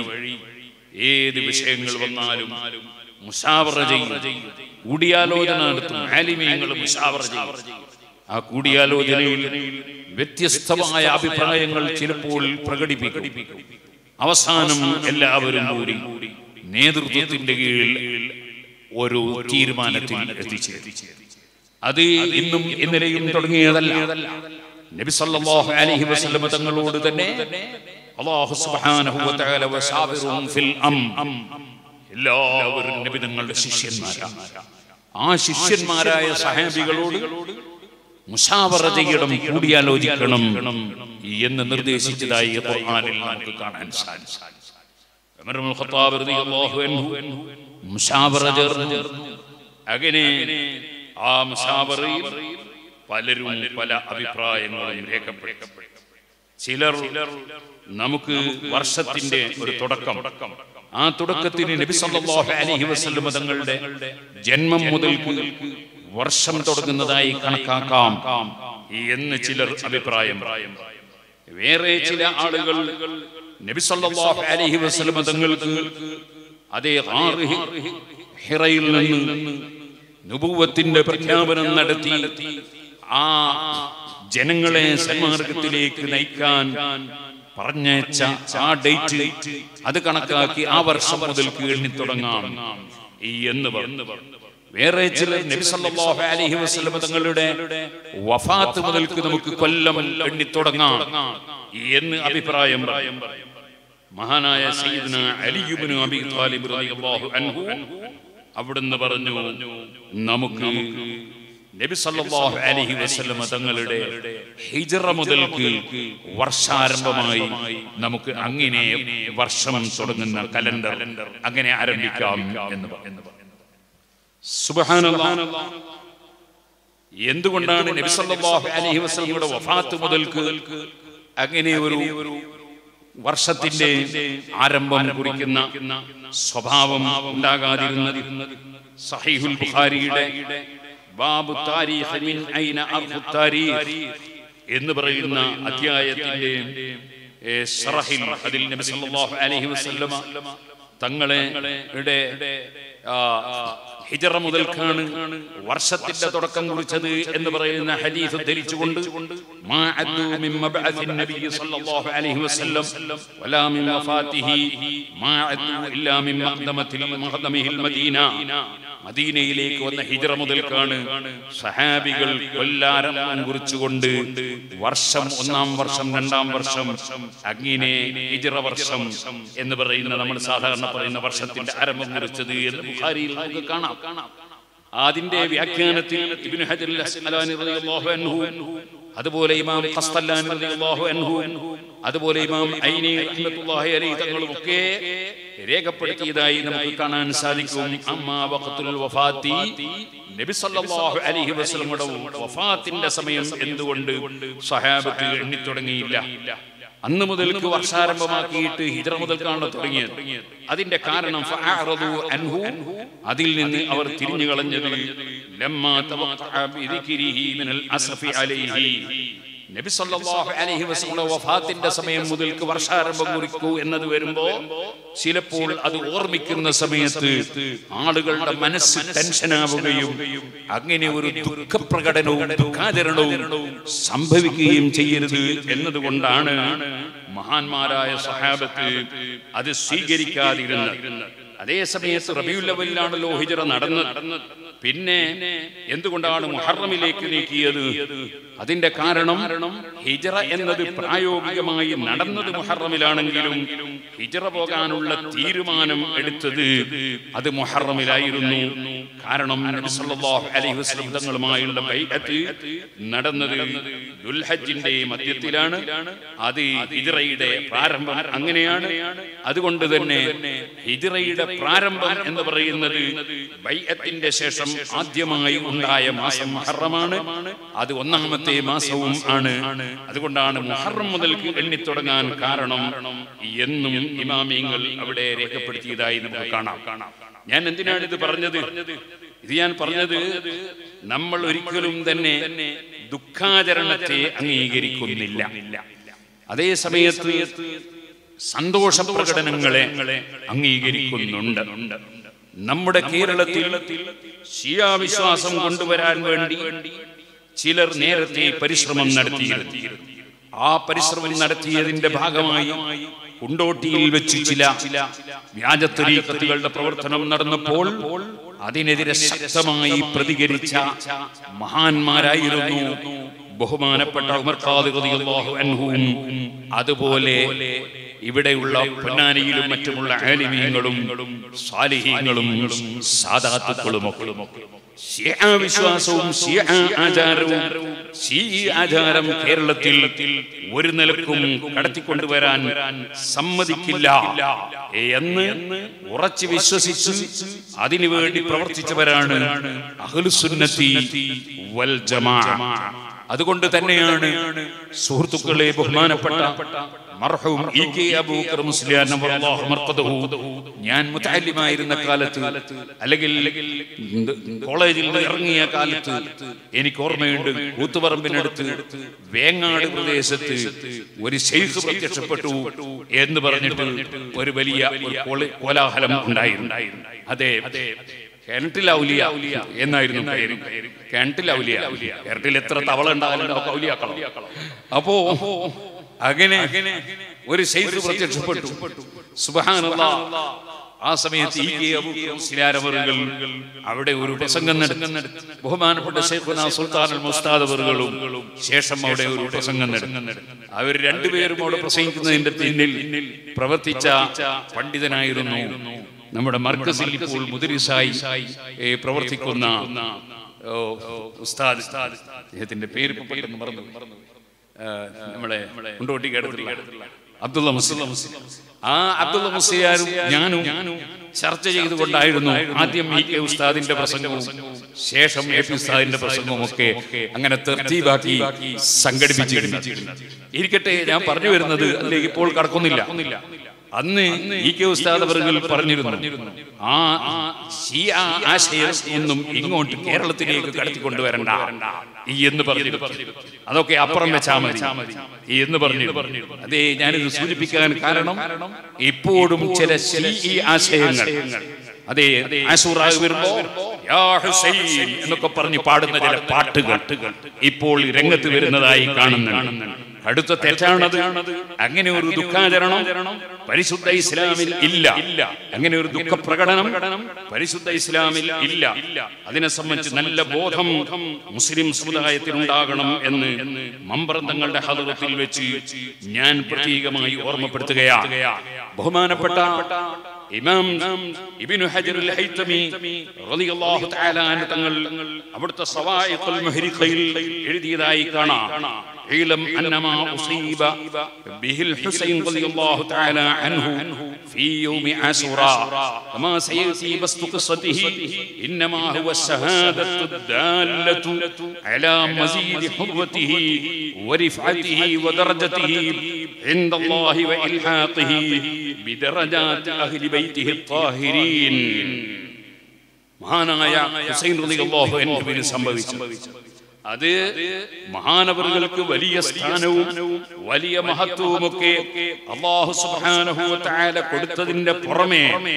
ഏത് വിഷയങ്ങൾ വന്നാലും മുഷാവറ ചെയ്യും കൂടിയാലോചന നടത്തും ആലിമീങ്ങൾ മുഷാവറ ചെയ്യും ആ കൂടിയാലോചനയിൽ വ്യത്യസ്തമായ അഭിപ്രായങ്ങൾ ചിലപ്പോൾ പ്രകടിപ്പിക്കും അവസാനം എല്ലാവരും കൂടി നേതൃത്വത്തിന്റെ കീഴിൽ ഒരു തീരുമാനത്തിൽ എത്തിച്ചേരും അത് ഇന്നും ഇന്നലെയും തുടങ്ങിയതല്ല നബി സല്ലല്ലാഹു അലൈഹി വസല്ലം തങ്ങളോട് തന്നെ അല്ലാഹു സുബ്ഹാനഹു വ തആല വശാബിറും ഫിൽ അം എല്ലാവരും നബി തങ്ങളുടെ ശിഷ്യന്മാരാണ് ആ ശിഷ്യന്മാരായ സഹാബികളോട് മുഷാവറ ചെയ്യണം കൂടിയാലോചിക്കണം എന്ന് നിർദ്ദേശിച്ചതായി ഖുർആനിൽ നമുക്ക് കാണാൻ സാധിക്കും ഉമർ ഇബ്നുൽ ഖത്താബ് റളിയല്ലാഹു അൻഹു മുഷാവറ ചേർന്നു അങ്ങനെ ആ മുഷാവറയിൽ പലരും പല അഭിപ്രായങ്ങളും രേഖപ്പെടുത്തി ചിലർ നമുക്ക് വർഷത്തിന്റെ ഒരു തുടക്കം ആ തുടക്കത്തിന് നബി സല്ലല്ലാഹു അലൈഹി വസല്ലം തങ്ങളുടെ ജന്മം മുതൽക്ക് വർഷം തുടങ്ങുന്നതായി കണക്കാക്കാം എന്ന് ചിലർ അഭിപ്രായം വേറെ ചില ആളുകൾ നബി സല്ലല്ലാഹു അലൈഹി വസല്ലം തങ്ങൾക്ക് അതേ ആറ് ഹിറയിൽ നിന്ന് നുബുവത്തിന്റെ പ്രഖ്യാപനം നടത്തി ആ ജനങ്ങളെ സന്മാർഗത്തിലേക്ക് നയിക്കാൻ പറഞ്ഞച്ച ആ ഡേറ്റ് അത് കണക്കാക്കി ആ വർഷം മുതൽക്ക് എണ്ണി തുടങ്ങാം ഈ എന്ന് പറഞ്ഞു വേറെ ചിലർ നബി സല്ലല്ലാഹു അലൈഹി വസല്ലം തങ്ങളുടെ വഫാത്ത് മുതൽക്ക് നമുക്ക് കൊല്ലം എണ്ണി തുടങ്ങാം എന്ന് അഭിപ്രായം പറയും മഹാനായ സയ്യിദ്ന അലി ഇബ്നു അബി ത്വാലിബ് റളിയല്ലാഹു അൻഹു അവിടുന്ന് പറഞ്ഞു നമുക്ക് നബി സല്ലല്ലാഹു അലൈഹി വസല്ലം തങ്ങളുടെ ഹിജറ മുതൽക്ക് വർഷാരംഭമായി നമുക്ക് അങ്ങനെ വർഷം തുടങ്ങുന്ന കലണ്ടർ അങ്ങനെ ആരംഭിക്കാം എന്ന് പറഞ്ഞു സുബ്ഹാനല്ലാഹ് എന്തുകൊണ്ടാണ് നബി സല്ലല്ലാഹു അലൈഹി വസല്ലമയുടെ വഫാത്ത് മുതൽക്ക് അങ്ങനെ ഒരു വർഷത്തിന്റെ ആരംഭം കുറിക്കുന്ന സ്വഭാവം ഉണ്ടാകാതിരുന്നത് സഹീഹുൽ ബുഖാരിയുടെ ബാബു താരീഖ് മിൻ ഐന അർഹു താരീഖ് എന്ന് പറയുന്ന അധ്യായത്തിന്റെ ഏ, ശറഹിൽ അതിൽ നബി സല്ലല്ലാഹു അലൈഹി വസല്ലമ തങ്ങളെ യുടെ, ആ, ഹിജറ മുതൽക്കാണ് വർഷത്തിന്റെ തുടക്കം കുറിച്ചത് എന്ന് പറയുന്ന ഹദീസ് ധരിച്ചുകൊണ്ട് മാ അദ്ദു മിൻ മബ്അസിൻ നബി സല്ലല്ലാഹു അലൈഹി വസല്ലം വലാ മിൻ വഫാത്തിഹി മാ അദ്ദു ഇല്ലാ മിൻ മഖ്ദമത്തിൽ മഖ്ദമിഹിൽ മദീന മദീനയിലേക്ക് വന്ന ഹിജറ മുതൽക്കാണ് സഹാബികൾ കൊല്ലാരംഭം കുറിച്ചുകൊണ്ട് വർഷം ഒന്നാം വർഷം രണ്ടാം വർഷം അങ്ങനെ ഹിജറ വർഷം എന്ന് പറയുന്ന നമ്മൾ സാധാരണ പറയുന്ന വർഷത്തിന്റെ ആരംഭം കുറിച്ചത് എന്ന് ബുഖാരിയിൽ നമുക്ക് കാണാം അതിന്റെ വ്യാഖ്യാനത്തിൽ ഇബ്നു ഹജർ അൽ അസ്ഖലാനി റളിയല്ലാഹു അൻഹു അതുപോലെ ഇമാം ഖസ്തല്ലാനി റളിയല്ലാഹു അൻഹു അതുപോലെ ഇമാം ഐനി റഹ്മത്തുള്ളാഹി അലൈഹി തങ്ങളുമൊക്കെ രേഖപ്പെടുത്തിയതായി നമുക്ക് കാണാൻ സാധിക്കും അമ്മാ വഖത്തുൽ വഫാത്തി നബി സല്ലല്ലാഹു അലൈഹി വസല്ലമയുടെ വഫാത്തിന്റെ സമയം എന്തുകൊണ്ട് സഹാബത്ത് എണ്ണി തുടങ്ങിയില്ല അന്ന് മുതൽക്ക് വർഷാരംഭമാക്കിയിട്ട് ഹിജറ മുതൽക്കാണ് തുടങ്ങിയത് അതിന്റെ കാരണം ഫഅറദു അൻഹു അതിൽ നിന്ന് അവർ തിരിഞ്ഞു കളഞ്ഞത് ലമ്മാ തവഖഅ ബിദിക്രിഹി മിനൽ അസഫി അലൈഹി നബി സല്ലല്ലാഹു അലൈഹി വസല്ലം വഫാത്തിന്റെ സമയം മുതൽക്ക് വർഷാരംഭം കുറിക്കൂ എന്നത് വരുമ്പോ ചിലപ്പോൾ അത് ഓർമ്മിക്കുന്ന സമയത്ത് ആളുകളുടെ മനസ്സ് ടെൻഷനാവുകയും അങ്ങനെ ഒരു ദുഃഖപ്രകടനവും ദുഃഖാചരണവും സംഭവിക്കുകയും ചെയ്യരുത് എന്നതുകൊണ്ടാണ് മഹാന്മാരായ സഹാബത്ത് അത് സ്വീകരിക്കാതിരുന്നത് അതേ സമയത്ത് റബിയുല്ലവലിലാണല്ലോ ഹിജറ നടന്നത് പിന്നെ എന്തുകൊണ്ടാണ് മുഹറമിലേക്ക് നീക്കിയത് അതിന്റെ കാരണം ഹിജറ എന്നത് പ്രായോഗികമായി നടന്നത് മുഹറമിലാണെങ്കിലും ഹിജറ പോകാനുള്ള തീരുമാനം എടുത്തത് അത് മുഹറമിലായിരുന്നു കാരണം നബി സല്ലല്ലാഹു അലൈഹി വസല്ലം തങ്ങളുമായുള്ള ബൈഅത്ത് നടന്നത് ദുൽഹജ്ജിന്റെ മധ്യത്തിലാണ് അത് ഹിജറയുടെ പ്രാരംഭം അങ്ങനെയാണ് അതുകൊണ്ട് തന്നെ ഹിജറയുടെ പ്രാരംഭം എന്ന് പറയുന്നത് ബൈഅത്തിന്റെ ശേഷം ആദ്യമായി ഉണ്ടായ മാസം മുഹറമാണ് അത് ഒന്നാമത്തെ മാസവും ആണ് അതുകൊണ്ടാണ് മുഹറം മുതൽക്ക് എണ്ണിത്തുടങ്ങാൻ കാരണം എന്നും ഇമാമിയങ്ങൾ അവിടെ രേഖപ്പെടുത്തിയതായി നമുക്ക് കാണാം ഞാൻ എന്തിനാണ് ഇത് പറഞ്ഞത് ഇത് ഞാൻ പറഞ്ഞത് നമ്മൾ ഒരിക്കലും തന്നെ ദുഃഖാചരണത്തെ അംഗീകരിക്കുന്നില്ല അതേ സമയത്ത് സന്തോഷ പ്രകടനങ്ങളെ അംഗീകരിക്കുന്നുണ്ട് നമ്മുടെ കേരളത്തിൽ ശിയാവിശ്വാസം കൊണ്ടുവരാൻ വേണ്ടി ചിലർ നേരത്തെ പരിശ്രമം നടത്തിയിരുന്നു ആ പരിശ്രമം നടത്തിയതിന്റെ ഭാഗമായി കുണ്ടോട്ടിയിൽ വെച്ച് ചില വ്യാജത്തരീക്കത്തുകളുടെ പ്രവർത്തനം നടന്നപ്പോൾ അതിനെതിരെ ശക്തമായി പ്രതികരിച്ച മഹാന്മാരായിരുന്നു ബഹുമാനപ്പെട്ട ഉമർ ഖാദി റളിയല്ലാഹു അൻഹുവും അതുപോലെ ഇവിടെയുള്ള പൊന്നാനിയിലും മറ്റുമുള്ള ആലിമീങ്ങളും സാലിഹീങ്ങളും സാദാത്തുക്കളും ഒക്കെ ഷിയ വിശ്വാസവും ഷിയ ആചാരവും ഷീ ആചാരം കേരളത്തിൽ ഒരു നിലക്കും കടത്തിക്കൊണ്ടുവരാൻ സമ്മതിക്കില്ല എന്ന് ഉറച്ചു വിശ്വസിച്ച് അതിനുവേണ്ടി പ്രവർത്തിച്ചവരാണ് അഹ്ലുസുന്നത്തി വൽ ജമാ അതുകൊണ്ട് തന്നെയാണ് സുഹൃത്തുക്കളെ ബഹുമാനപ്പെട്ട മർഹൂം ഇ കെ അബൂബക്കർ മുസ്ലിയാർ നവറല്ലാഹു മർഖദഹു ഞാൻ മുതഅല്ലിമായിരുന്ന കാലത്ത് അല്ലെങ്കിൽ കോളേജിൽ നിന്ന് ഇറങ്ങിയ കാലത്ത് എനിക്ക് ഓർമ്മയുണ്ട് കൂത്തുപറമ്പിനടുത്ത് വേങ്ങാട് പ്രദേശത്ത് ഒരു ശൈഖ് പ്രത്യക്ഷപ്പെട്ടു എന്ന് പറഞ്ഞിട്ട് ഒരു വലിയ ഒരു കോള- കോലാഹലം ഉണ്ടായിരുന്നു അതെ കിണറ്റിലൗലിയ എന്നായിരുന്നു പേര് കിണറ്റിലൗലിയ കിണറ്റിൽ എത്ര തവള ഉണ്ടാകലുണ്ടോ ഔലിയാക്കളോ അപ്പോ അങ്ങനെ ഒരു ശൈഖ് പ്രത്യക്ഷപ്പെട്ടു സുബ്ഹാനല്ലാഹ് ആ സമയത്ത് ഈ കെ അബൂബക്കർ മുസ്ലിയാർ അവറുകൾ അവിടെ ഒരു പ്രസംഗം നടത്തി ബഹുമാനപ്പെട്ട ശൈഖുന സുൽത്താൻ അൽ മുസ്താദ് അവറുകളും ശേഷം അവിടെ ഒരു പ്രസംഗം നടത്തി അവർ രണ്ടുപേരും അവിടെ പ്രസംഗിക്കുന്നതിന്റെ പിന്നിൽ പ്രവർത്തിച്ച പണ്ഡിതനായിരുന്നു നമ്മുടെ മർക്കസിൽ ഇപ്പോൾ മുദരിസായി ഏ, പ്രവർത്തിക്കുന്ന ഓ, ഉസ്താദ് അദ്ദേഹത്തിന്റെ പേര് ഇപ്പൊ പെട്ടെന്ന് മറന്നു ആ, നമ്മളെ കുണ്ടോട്ടിക്ക് അടുത്തുള്ള അബ്ദുള്ള മുസ്ലിം ആ അബ്ദുള്ള മുസ്ലിയാരും ഞാനും ചർച്ച ചെയ്തുകൊണ്ടായിരുന്നു ആദ്യം ഇ കെ ഉസ്താദിന്റെ പ്രസംഗവും ശേഷം എ പി ഉസ്താദിന്റെ പ്രസംഗവും ഒക്കെ അങ്ങനെ തെർത്തീബാക്കി സംഘടിപ്പിച്ചിരുന്നു ഇരിക്കട്ടെ ഞാൻ പറഞ്ഞു വരുന്നത് അതിലേക്ക് ഇപ്പോൾ കടക്കുന്നില്ല അന്ന് ഇ കെ ഉസ്താദ് അവർകൾ പറഞ്ഞിരുന്നു ആ ഷിയ ആശയം ഒന്നും ഇങ്ങോട്ട് കേരളത്തിലേക്ക് കടത്തിക്കൊണ്ടുവരണ്ട ഈ എന്ന് പറഞ്ഞിരുന്നു അതൊക്കെ അപ്പുറം വെച്ചാ മതി ഈ എന്ന് പറഞ്ഞിരുന്നു അതെ ഞാനിത് സൂചിപ്പിക്കാൻ കാരണം ഇപ്പോഴും ചില ഷീ ആശയങ്ങൾ അതെ ആശൂറ വരുമ്പോ യാ ഹുസൈൻ എന്നൊക്കെ പറഞ്ഞ് പാടുന്ന ചില പാട്ടുകൾ ഇപ്പോൾ രംഗത്ത് വരുന്നതായി കാണുന്നുണ്ട് അടുത്ത തെറ്റാണത് അങ്ങനെ ഒരു ദുഃഖാചരണം പരിശുദ്ധ ഇസ്ലാമിൽ ഇല്ല അങ്ങനെ ഒരു ദുഃഖ പ്രകടനം പരിശുദ്ധ ഇസ്ലാമിൽ ഇല്ല അതിനെ സംബന്ധിച്ച് നല്ല ബോധം മുസ്ലിം സമുദായത്തിൽ ഉണ്ടാകണം എന്ന് മമ്പ്രന്തങ്ങളുടെ ഹദറത്തിൽ വെച്ച് ഞാൻ പ്രത്യേകമായി ഓർമ്മപ്പെടുത്തുകയാണ് ബഹുമാനപ്പെട്ട ഇമാം ഇബ്നു ഹജർ അൽ ഹൈതമി റളിയല്ലാഹു തആല അൻഹു തങ്ങൾ അവിടുത്തെ സവായിഖുൽ മുഹരിഖയിൽ എഴുതിയതായി കാണാം اعلم ان ما اصيب به الحسين رضي الله تعالى عنه في يوم عاشوراء وما سياتي بسط قصته انما هو الشهاده الداله على مزيد حرمته ورفعته ودرجته عند الله والحاقه بدرجات اهل بيته الطاهرين മഹാനായ ഹുസൈൻ റളിയല്ലാഹു അൻഹുവിന് സംഭവിച്ചു അത് മഹാനവറുകൾക്ക് വലിയ സ്ഥാനവും വലിയ മഹത്വവുമൊക്കെ അള്ളാഹു സുബ്ഹാനഹു വതആല കൊടുത്തതിന്റെ പുറമെ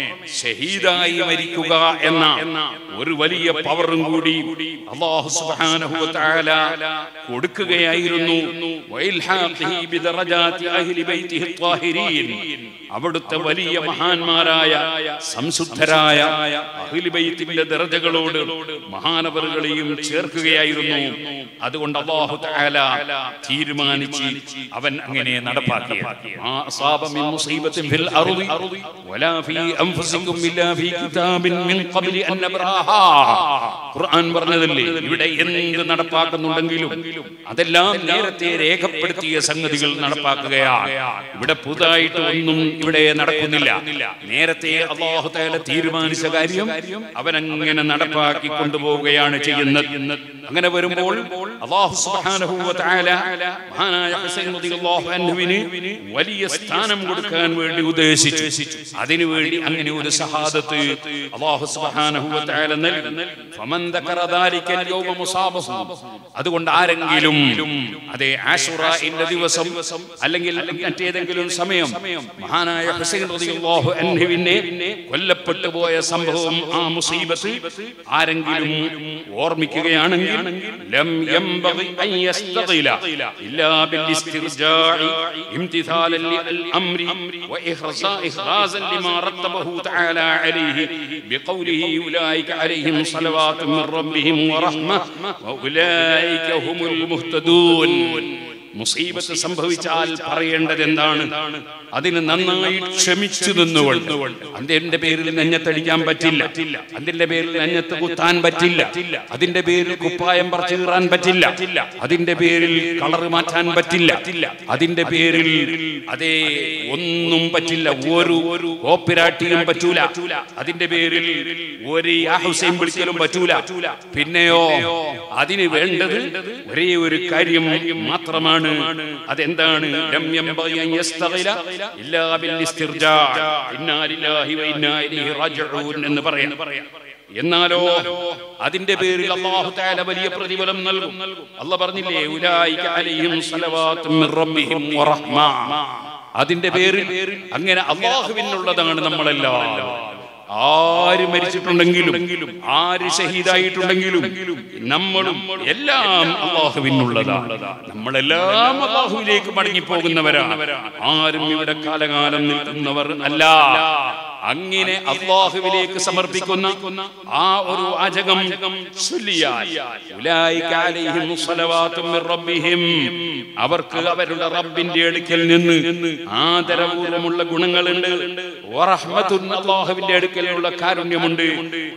ഷഹീദായി മരിക്കുക എന്ന ഒരു വലിയ പവറും കൂടി അള്ളാഹു സുബ്ഹാനഹു വതആല കൊടുക്കുകയായിരുന്നു വൈൽഹാഖിഹി ബിദറജാതി അഹ്ലി ബൈതിഹി ത്വാഹിരീൻ അവിടുത്തെ വലിയ മഹാന്മാരായ സംശുദ്ധരായ അഹ്ലി ബൈത്തിന്റെ ദർജകളോട് മഹാനവറുകളെയും ചേർക്കുകയായിരുന്നു അതുകൊണ്ട് അല്ലാഹു തആല തീരുമാനിച്ച് അവൻ അങ്ങനെ നടപ്പാക്കി മാ അസാബ മിൻ മുസീബത്തിൻ ഫിൽ അർളി വലാ ഫീ അൻഫുസികും ഇല്ലാ ഫീ കിതാബിൻ മിൻ ഖബ്ലി അൻ നബ്റാഹാ ഖുർആൻ പറഞ്ഞതല്ലേ ഇവിടെ എന്ത് നടപ്പാക്കുന്നുണ്ടെങ്കിലും അതെല്ലാം നേരത്തെ രേഖപ്പെടുത്തിയ സംഗതികൾ നടപ്പാക്കുകയാണ് ഇവിടെ പുതുതായിട്ട് ഒന്നും ഇവിടെ നടക്കുന്നില്ല നേരത്തെ അള്ളാഹു തആല തീരുമാനിച്ച കാര്യം അവൻ അങ്ങനെ നടപ്പാക്കി കൊണ്ടുപോവുകയാണ് ചെയ്യുന്നത് അങ്ങനെ വരുമ്പോൾ അള്ളാഹു സുബ്ഹാനഹു വ തആല മഹാനായ ഹുസൈൻ റളിയല്ലാഹു അൻഹുവിന് വലിയ സ്ഥാനം കൊടുക്കാൻ വേണ്ടി ഉദ്ദേശിച്ചു അതിനുവേണ്ടി അങ്ങനെ ഒരു ഷഹാദത്ത് അള്ളാഹു സുബ്ഹാനഹു വ തആല നൽകി ഫമൻ ദക്കറ ദാലിക യൗമ മുസാബഹു അതുകൊണ്ട് ആരെങ്കിലും അതെ ആശുറയിന്റെ ദിവസം അല്ലെങ്കിൽ മറ്റേതെങ്കിലും സമയം മഹാനായ ഹുസൈൻ റളിയല്ലാഹു അൻഹുവിനെ കൊല്ലപ്പെട്ടു പോയ സംഭവം ആ മുസീബത്ത് ആരെങ്കിലും ഓർമ്മിക്കുകയാണെങ്കിൽ ലം യംബഗി അൻ യസ്തഗില ഇല്ലാ ബിൽ ഇസ്തിർജാഇ ഇംതിസാലൻ ലിൽ അംരി വഇഹ്റാസ ഇഖ്റാസൻ ലിമാ റത്തബഹു തആല അലൈഹി ബിഖൗലിഹി ഉലൈക അലൈഹിം സ്വലവാത്തു മിർ റബ്ബിഹിം വറഹ്മ വഉലൈക ഹുമുൽ മുഹ്തദൂൻ മുസീബത്ത് സംഭവിച്ചാൽ പറയേണ്ടത് എന്താണ് അതിന് നന്നായി ക്ഷമിച്ചു നിന്നുകൊണ്ട് അതിന്റെ പേരിൽ നെഞ്ഞത്തടിക്കാൻ പറ്റില്ല അതിന്റെ പേരിൽ നെഞ്ഞത്ത് കുത്താൻ പറ്റില്ല അതിന്റെ പേരിൽ കുപ്പായം പറിച്ചു കീറാൻ പറ്റില്ല അതിന്റെ പേരിൽ കളർ മാറ്റാൻ പറ്റില്ല അതിന്റെ പേരിൽ അതേ ഒന്നും പറ്റില്ല ഒരു കോപ്പിരാട്ടിയും പറ്റൂല അതിന്റെ പേരിൽ ഒരു യാഹുസൈൻ വിളിക്കലും പറ്റൂല പിന്നെയോ അതിന് വേണ്ടത് ഒരേ ഒരു കാര്യം മാത്രമാണ് അതെന്താണ് ലം യംബഗി അൻ യസ്തഗില ഇല്ലാ ബിൽ ഇസ്തിർജാ ഇന്നാ ലില്ലാഹി വ ഇന്നാ ഇലൈഹി റാജിഊൻ എന്ന് പറയാം എന്നാലോ അതിന്റെ പേരിൽ അല്ലാഹു തആല വലിയ പ്രതിഫലം നൽകും അല്ലാഹ് പറഞ്ഞില്ലേ ഉലൈക അലൈഹിം സ്വലവാത്തു മിർ റബ്ബിഹിം വറഹ്മ അതിന്റെ പേരിൽ അങ്ങനെ അള്ളാഹുവിനുള്ളതാണ് നമ്മളെല്ലാം ആര് മരിച്ചിട്ടുണ്ടെങ്കിലും ആര് ഷഹീദായിട്ടുണ്ടെങ്കിലും നമ്മളും എല്ലാം അള്ളാഹുവിനുള്ളതാണ് നമ്മളെല്ലാം അള്ളാഹുവിലേക്ക് മടങ്ങി പോകുന്നവരാണ് ആരും ഇവിടെ കാലകാലം നിൽക്കുന്നവർ അല്ല അങ്ങനെ അള്ളാഹുവിലേക്ക് സമർപ്പിക്കുന്ന ആ ഒരു വാചകം ചൊല്ലിയാൽ ഉലൈക അലൈഹിം സ്വലവാത്തു മിർ റബ്ബിഹിം അവർക്ക് അവരുടെ റബ്ബിന്റെ അടുക്കൽ നിന്ന് ആദരപൂർവമുള്ള ഗുണങ്ങളുണ്ട് വറഹ്മത്തുൻ അല്ലാഹുവിന്റെ അടുക്കലുള്ള കാരുണ്യമുണ്ട്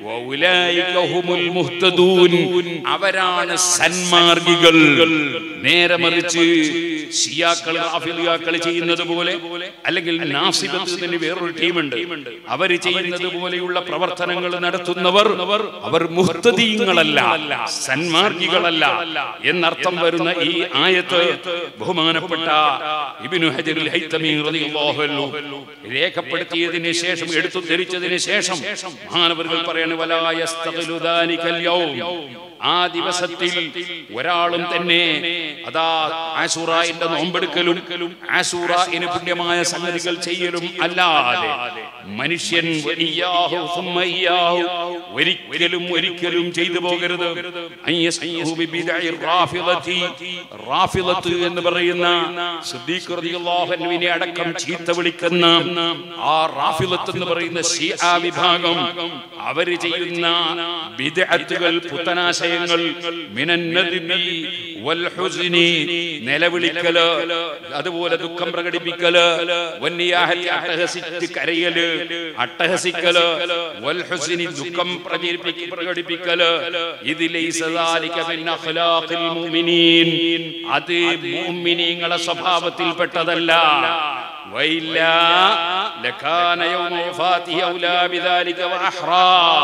വഉലൈക ഹുമുൽ മുഹ്തദൂൻ അവരാണ് സന്മാർഗികൾ നേരെ മറിച്ച് ഷിയാക്കൾ റാഫിലിയാക്കൾ ചെയ്യുന്നത് പോലെ അല്ലെങ്കിൽ നാസിബത്ത് തന്നെ വേറൊരു ടീമുണ്ട് അവർ ചെയ്യുന്നത് പോലെയുള്ള പ്രവർത്തനങ്ങൾ നടത്തുന്നവർ അവർ മുഹ്തദീങ്ങളല്ല സന്മാർഗികളല്ല എന്നർത്ഥം വരുന്ന ഈ ആയത്ത് ബഹുമാനപ്പെട്ട ഇബ്നു ഹജറുൽ ഹൈതമി റളിയല്ലാഹു അൻഹു രേഖപ്പെടുത്തിയതിന് ശേഷം എടുത്തു ധരിച്ചതിന് ശേഷം മഹാനവറുകൾ പറയാണ് വലാ യസ്തഖിലു ദാലികൽ യൗം ആ ദിവസത്തിൽ ഒരാളും തന്നെ അതാ ആശൂറായിന്റെ നോമ്പെടുക്കലും ആശൂറായിന് പുണ്യമായ സംഗതികൾ ചെയ്യലും അല്ലാതെ മനുഷ്യൻ ഇയ്യാഹു സുമ്മ ഇയ്യാഹു ഒരിക്കലും ഒരിക്കലും ചെയ്തു പോകരുത് അയ്യസ്ഹു ബിബിദഇ റാഫിളതി റാഫിളത്ത് എന്ന് പറയുന്ന സിദ്ദീഖ് റളിയല്ലാഹു അൻഹുവിനെ അടക്കം ചീത്ത വിളിക്കുന്ന ആ റാഫിളത്ത് എന്ന് പറയുന്ന ഷിആ വിഭാഗം അവര് ചെയ്യുന്ന ബിദ്അത്തുകൾ പുത്തനാശയ ആശയങ്ങൾ മിനൻ നദ്ബി വൽ ഹുസ്നി നിലവിളിക്കല് അതുപോലെ ദുഃഖം പ്രകടിപ്പിക്കല് വന്നിയാഹത്തി അട്ടഹസിച്ച് കരയല് അട്ടഹസിക്കല് വൽ ഹുസ്നി ദുഃഖം പ്രചരിപ്പിക്ക പ്രകടിപ്പിക്കല് ഇത് ലൈസ ദാലിക മിൻ അഖ്ലാഖിൽ മുഅ്മിനീൻ അത് മുഅ്മിനീങ്ങളെ സ്വഭാവത്തിൽപ്പെട്ടതല്ല വൈല്ല ലകാന യൗമ വഫാത്തിഹി ഔലാ ബിദാലിക വഅഹ്റാ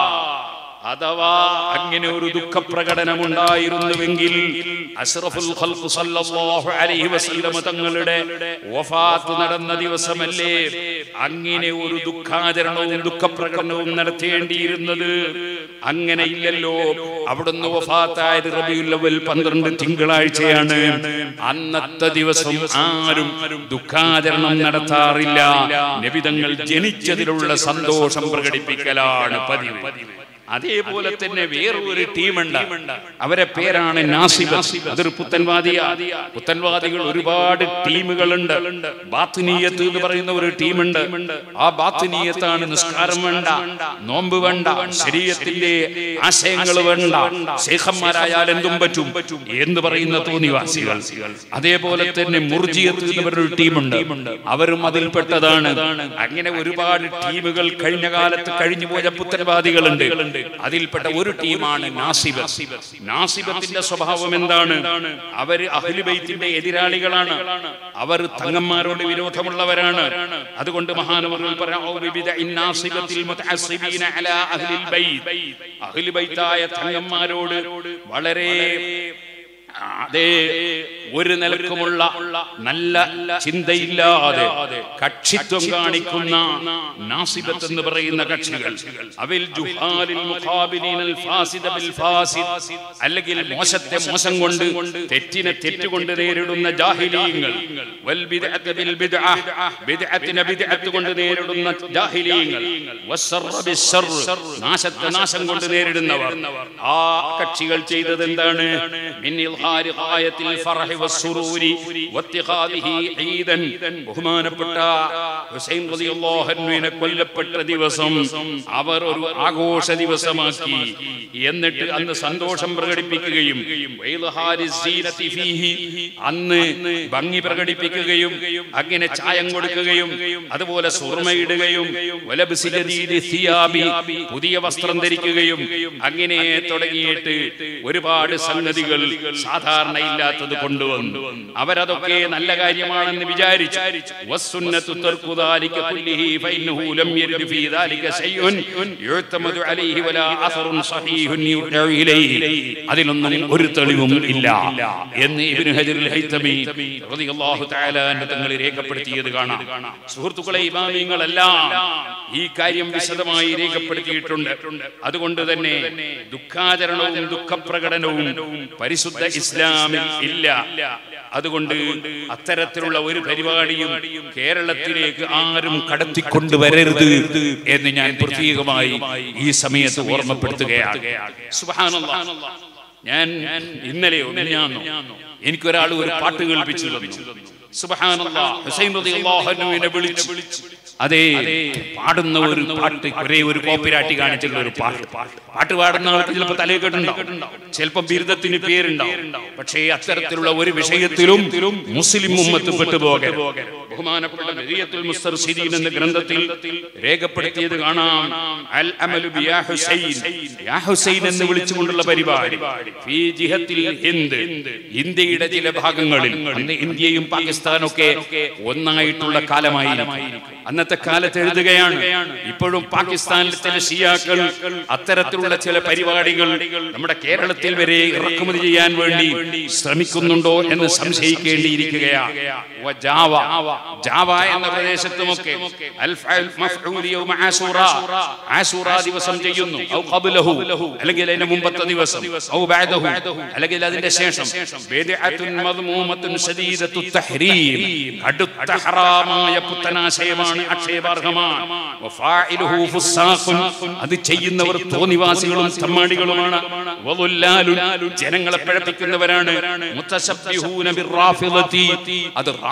അഥവാ അങ്ങനെ ഒരു ദുഃഖപ്രകടനം ഉണ്ടായിരുന്നുവെങ്കിൽ അഷ്റഫുൽ ഖൽഖ് സല്ലല്ലാഹു അലൈഹി വസല്ലം തങ്ങളുടെ വഫാത്ത് നടന്ന ദിവസമല്ലേ അങ്ങനെ ഒരു ദുഃഖാചരണവും ദുഃഖപ്രകടനവും നടത്തേണ്ടിയിരുന്നത് അങ്ങനെ ഇല്ലല്ലോ അവിടുന്ന് വഫാത്തായത് റബിയുൽ അവൽ പന്ത്രണ്ട് തിങ്കളാഴ്ചയാണ് അന്നത്തെ ദിവസം ആരും ദുഃഖാചരണം നടത്താറില്ല നബിതങ്ങൾ ജനിച്ചതിലുള്ള സന്തോഷം പ്രകടിപ്പിക്കലാണ് പതിവ് അതേപോലെ തന്നെ വേറൊരു ടീമുണ്ട് അവരെ പേരാണ് നാസിബ അതൊരു പുത്തൻവാദിയ പുത്തൻവാദികൾ ഒരുപാട് ടീമുകളുണ്ട് ബാത്തുനീയത്ത് എന്ന് പറയുന്ന ഒരു ടീമുണ്ട് ആ ബാത്തുനീയത്താണ് നിസ്കാരം വേണ്ട നോമ്പ് വേണ്ട ശരീരത്തിന്റെ ആശയങ്ങൾ വേണ്ട ശേഖന്മാരായാൽ എന്തും പറ്റും എന്ന് പറയുന്ന തോന്നിവാസികൾ അതേപോലെ തന്നെ മുർജിയത്ത് എന്ന് പറഞ്ഞൊരു ടീമുണ്ട് അവരും അതിൽപ്പെട്ടതാണ് അങ്ങനെ ഒരുപാട് ടീമുകൾ കഴിഞ്ഞ കാലത്ത് കഴിഞ്ഞു പോയ പുത്തൻവാദികളുണ്ട് അതിൽപ്പെട്ട ഒരു ടീമാണ് നാസിബ നാസിബത്തിന്റെ സ്വഭാവം എന്താണ് അവര് അഹ്ലുബൈത്തിന്റെ എതിരാളികളാണ് അവർ തങ്ങന്മാരോട് വിരോധമുള്ളവരാണ് അതുകൊണ്ട് മഹാനവറുകൾ പറയാം "ഔ ബിബിദഇൻ നാസിബത്തിൽ മുതഅസ്സിബീന അലാ അഹ്ലിൽ ബൈത്ത്." അഹ്ലുബൈത്തായ തങ്ങന്മാരോട് വളരെ അതെ ഒരു നിലക്കുമുള്ള നല്ല ചിന്തയില്ലാതെ കക്ഷിത്വം കാണിക്കുന്ന നാസിബത്ത് എന്ന് പറയുന്ന കക്ഷികൾ അവിൽ ജുഹാലിൽ മുഖാബിലീനൽ ഫാസിദ ബിൽ ഫാസിദ് അല്ലെങ്കിൽ മോശത്തെ മോശം കൊണ്ട് തെറ്റിനെ തെറ്റുകൊണ്ട് നേരിടുന്ന ജാഹിലീങ്ങൾ വൽ ബിദ്അത്ത് ബിൽ ബിദ്അ ബിദ്അത്തിനെ ബിദ്അത്ത് കൊണ്ട് നേരിടുന്ന ജാഹിലീങ്ങൾ വസ്സർറ ബിസ്സർർ നാശത്തെ നാശം കൊണ്ട് നേരിടുന്നവർ ആ കക്ഷികൾ ചെയ്തത് എന്താണ് മിൻ ഇൽഹാരി ഗായത്തിൽ ഫർഹി വസ്സുറൂരി വത്തിഖാദിഹി ഈദൻ ബഹുമാനപ്പെട്ട ഹുസൈൻ റളിയല്ലാഹു അൻഹുവിനെ കൊല്ലപ്പെട്ട ദിവസം അവർ ഒരു ആഘോഷ ദിവസമാക്കി എന്നിട്ട് അന്ന് സന്തോഷം പ്രകടിപ്പിക്കുകയും വൈൽഹാരി സീനത്തി ഫീഹി അന്ന് ഭംഗി പ്രകടിപ്പിക്കുകയും അങ്ങനെ ചായം കൊടുക്കുകയും അതുപോലെ സുർമയിടുകയും വലബ്സി ജദീദി സിയാബി പുതിയ വസ്ത്രം ധരിക്കുകയും അങ്ങനെ തുടങ്ങിയിട്ട് ഒരുപാട് സംഗതികൾ സാധാരണ ഇല്ലാത്തത് കൊണ്ടുവന്നു അവരതൊക്കെ നല്ല കാര്യമാണെന്ന് വിചാരിച്ചു വസ്സുന്നത്തു തർക്കു ذلك كله فإنه لم يرد في ذلك شيء يعتمد عليه ولا أثر صحيح يرجع إليه അതിലൊന്നും ഒരു തെളിവും ഇല്ല എന്ന് ഇബ്നു ഹജറുൽ ഹൈതമി റളിയല്ലാഹു തആല അൻഹു തങ്ങൾ രേഖപ്പെടുത്തിയത് കാണാം സുഹൃത്തുക്കളെ ഇമാമിങ്ങളെല്ലാം ഈ കാര്യം വിശദമായി രേഖപ്പെടുത്തിയിട്ടുണ്ട് അതുകൊണ്ട് തന്നെ ദുഃഖാചരണവും ദുഃഖപ്രകടനവും പരിശുദ്ധ ഇസ്ലാമിൽ ഇല്ല അതുകൊണ്ട് അത്തരത്തിലുള്ള ഒരു പരിപാടിയും കേരളത്തിലേക്ക് ആരും കടത്തിക്കൊണ്ടുവരരുത് എന്ന് ഞാൻ പ്രത്യേകമായി ഈ സമയത്ത് ഓർമ്മപ്പെടുത്തുകയാണ് സുബ്ഹാനല്ലാഹ്. ഞാൻ ഇന്നലെയോ മിനിഞ്ഞാന്നോ എനിക്കൊരാൾ ഒരു പാട്ട് കേൾപ്പിച്ചു തന്നു സുബ്ഹാനല്ലാഹ്. ഹുസൈൻ റളിയല്ലാഹു അൻഹുവിനെ വിളിച്ചു അതെ പാടുന്ന ഒരു പാട്ട് ഒരേ ഒരു കോപ്പിരാട്ടി കാണിച്ചുള്ള ഒരു പാട്ട് പാട്ട് പാടുന്ന ആൾക്ക് ചിലപ്പോൾ തലയിൽ കേട്ടുണ്ടാവും ചിലപ്പോൾ ബിരുദത്തിന് പേരുണ്ടാവും പക്ഷേ അത്തരത്തിലുള്ള ഒരു വിഷയത്തിലും മുസ്ലിം ഉമ്മത്ത് പെട്ടുപോകരുത് ബഹുമാനപ്പെട്ട ബദിയത്തുൽ മുസ്തർശിദീൻ എന്ന ഗ്രന്ഥത്തിൽ രേഖപ്പെടുത്തിയത് കാണാം അൽ അമലു ബി യാ ഹുസൈൻ യാ ഹുസൈൻ എന്ന് വിളിച്ചുകൊണ്ടുള്ള പരിപാടി ഫീ ജിഹത്തിൽ ഹിന്ദ് ഇന്ത്യയുടെ ചില ഭാഗങ്ങളിൽ അന്ന് ഇന്ത്യയും പാകിസ്ഥാനും ഒക്കെ ഒന്നായിട്ടുള്ള കാലമായിരിക്കും അന്നത്തെ കാലത്ത് എഴുതുകയാണ് ഇപ്പോഴും പാകിസ്ഥാനിലെ ചില ഷിയാക്കൾ അത്തരത്തിലുള്ള ചില പരിപാടികൾ നമ്മുടെ കേരളത്തിൽ വരെ ഇറക്കുമതി ചെയ്യാൻ വേണ്ടി ശ്രമിക്കുന്നുണ്ടോ എന്ന് സംശയിക്കേണ്ടിയിരിക്കുകയാണ് വ ജാവ ജാവ എന്ന പ്രദേശത്തുമൊക്കെ അൽ ഫഅൽ മഫ്ഊൽ യൗമ ആശൂറ ആശൂറ ദിവസം ചെയ്യുന്നു ഔ ഖബ്ലഹു അല്ലെങ്കിൽ അതിന്റെ മുമ്പത്തെ ദിവസം ഔ ബഅദഹു അല്ലെങ്കിൽ അതിന്റെ ശേഷം ബിദ്അത്തുൻ മദ്മൂമത്തുൻ ശദീദത്തു തഹ്രീം കടുത്ത ഹറാമായ പുത്തനാശയമാണ് ആക്ഷേപാർഹമാണ് വഫാഇലുഹു ഫുസ്സാഖുൻ അത് ചെയ്യുന്നവർ തോന്നിവാസികളും തമ്മാടികളുമാണ് വളുല്ലാലുൻ ജനങ്ങളെ പിഴപ്പിക്കുന്നവരാണ് മുത്തശബ്ബിഹൂന ബിറാഫിളതി അത്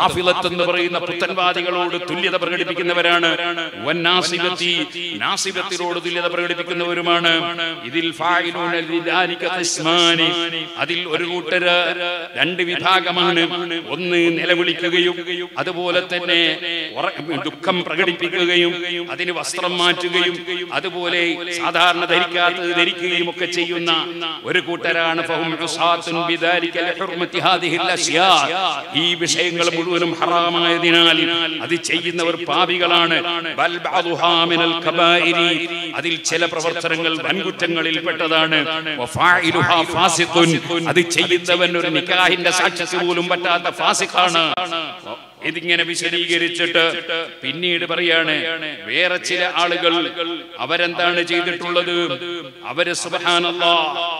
റാഫിലത്ത് എന്ന് പറയുന്ന പുത്തൻവാദികളോട് തുല്യത പ്രകടിപ്പിക്കുന്നവരാണ് വന്നാസിബത്തി നാസിബത്തിനോട് തുല്യത പ്രകടിപ്പിക്കുന്നവരുമാണ് ഇതിൽ ഫായിലൂന ലിദാലിക ഖിസ്മാനി. അതിൽ ഒരു കൂട്ടര് രണ്ട് വിഭാഗമാണ് ഒന്ന് നിലവിളിക്കുകയും അതുപോലെ തന്നെ ഉറ- ദുഃഖം പ്രകടിപ്പിക്കുകയും അതിന് വസ്ത്രം മാറ്റുകയും അതുപോലെ സാധാരണ ധരിക്കാത്തത് ധരിക്കുകയും ഒക്കെ ചെയ്യുന്ന ഒരു കൂട്ടരാണ് ഫഹും ഉസാത്തുൻ ബിദാലിക ലിഹുർമത്തി ഹാദിഹിൽ അശ്യാ. ഈ വിഷയങ്ങൾ മുഴുവനും ഹറാമായതിനാൽ അത് ചെയ്യുന്നവർ പാപികളാണ് ബൽ ബഅദുഹാ മിനൽ കബായിരി. അതിൽ ചില പ്രവർത്തനങ്ങൾ വൻകുറ്റങ്ങളിൽ പെട്ടതാണ് വഫാഇലുഹാ ഫാസിഖുൻ. അത് ചെയ്യുന്നവൻ ഒരു നിക്കാഹിന്റെ സാക്ഷ്യത്ത് പോലും പറ്റാത്ത ഫാസിഖാണ് ഇതിങ്ങനെ വിശദീകരിച്ചിട്ട് പിന്നീട് പറയാണ് വേറെ ചില ആളുകൾ അവരെന്താണ് ചെയ്തിട്ടുള്ളത് അവര് സുബഹാനല്ലാ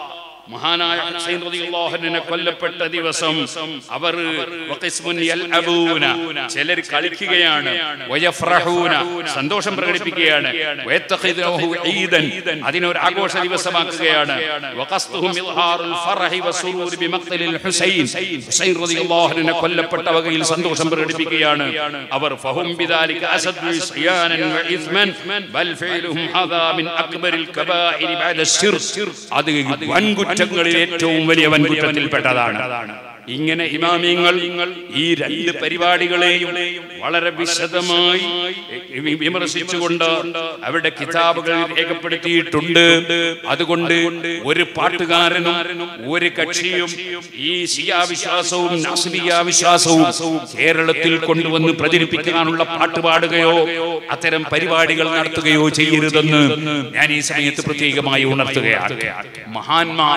മഹാനായ ഹുസൈൻ റളിയല്ലാഹു അൻഹുവിനെ കൊല്ലപ്പെട്ട ദിവസം അവർ വഖിസ്മുൻ യൽഅബൂന ചിലർ കളിക്കുകയാണ് വയഫ്രഹൂന സന്തോഷം പ്രകടിപ്പിക്കുകയാണ് വയത്തഖിദുഹു ഈദൻ അതിനൊരു ആഘോഷ ദിവസമാക്കുകയാണ് വഖസ്തുഹും ഇൽഹാറുൽ ഫറഹി വസുറൂർ ബിമഖ്തലിൽ ഹുസൈൻ ഹുസൈൻ റളിയല്ലാഹു അൻഹുവിനെ കൊല്ലപ്പെട്ട വകയിൽ സന്തോഷം പ്രകടിപ്പിക്കുകയാണ് അവർ ഫഹും ബിദാലിക അസദു ഇസ്യാനൻ വഇസ്മൻ ബൽ ഫിഅലുഹും ഹാദാ മിൻ അക്ബറിൽ കബാഇരി ബഅദ ശിർക്ക് അത് വൻകുറ്റങ്ങളിൽ ഏറ്റവും വലിയ വൻകുറ്റത്തിൽപ്പെട്ടതാണ് ഇങ്ങനെ ഇമാമിയങ്ങൾ ഈ രണ്ട് പരിപാടികളെയും വളരെ വിശദമായി വി- വിമർശിച്ചുകൊണ്ട് അവരുടെ കിതാബുകൾ രേഖപ്പെടുത്തിയിട്ടുണ്ട് അതുകൊണ്ട് ഒരു പാട്ടുകാരനും ഒരു കക്ഷിയും ഈ ഷിയാവിശ്വാസവും നാസിബിയാവിശ്വാസവും കേരളത്തിൽ കൊണ്ടുവന്ന് പ്രചരിപ്പിക്കാനുള്ള പാട്ട് പാടുകയോ അത്തരം പരിപാടികൾ നടത്തുകയോ ചെയ്യരുതെന്ന് ഞാൻ ഈ സമയത്ത് പ്രത്യേകമായി ഉണർത്തുകയാണ് മഹാന്മാർ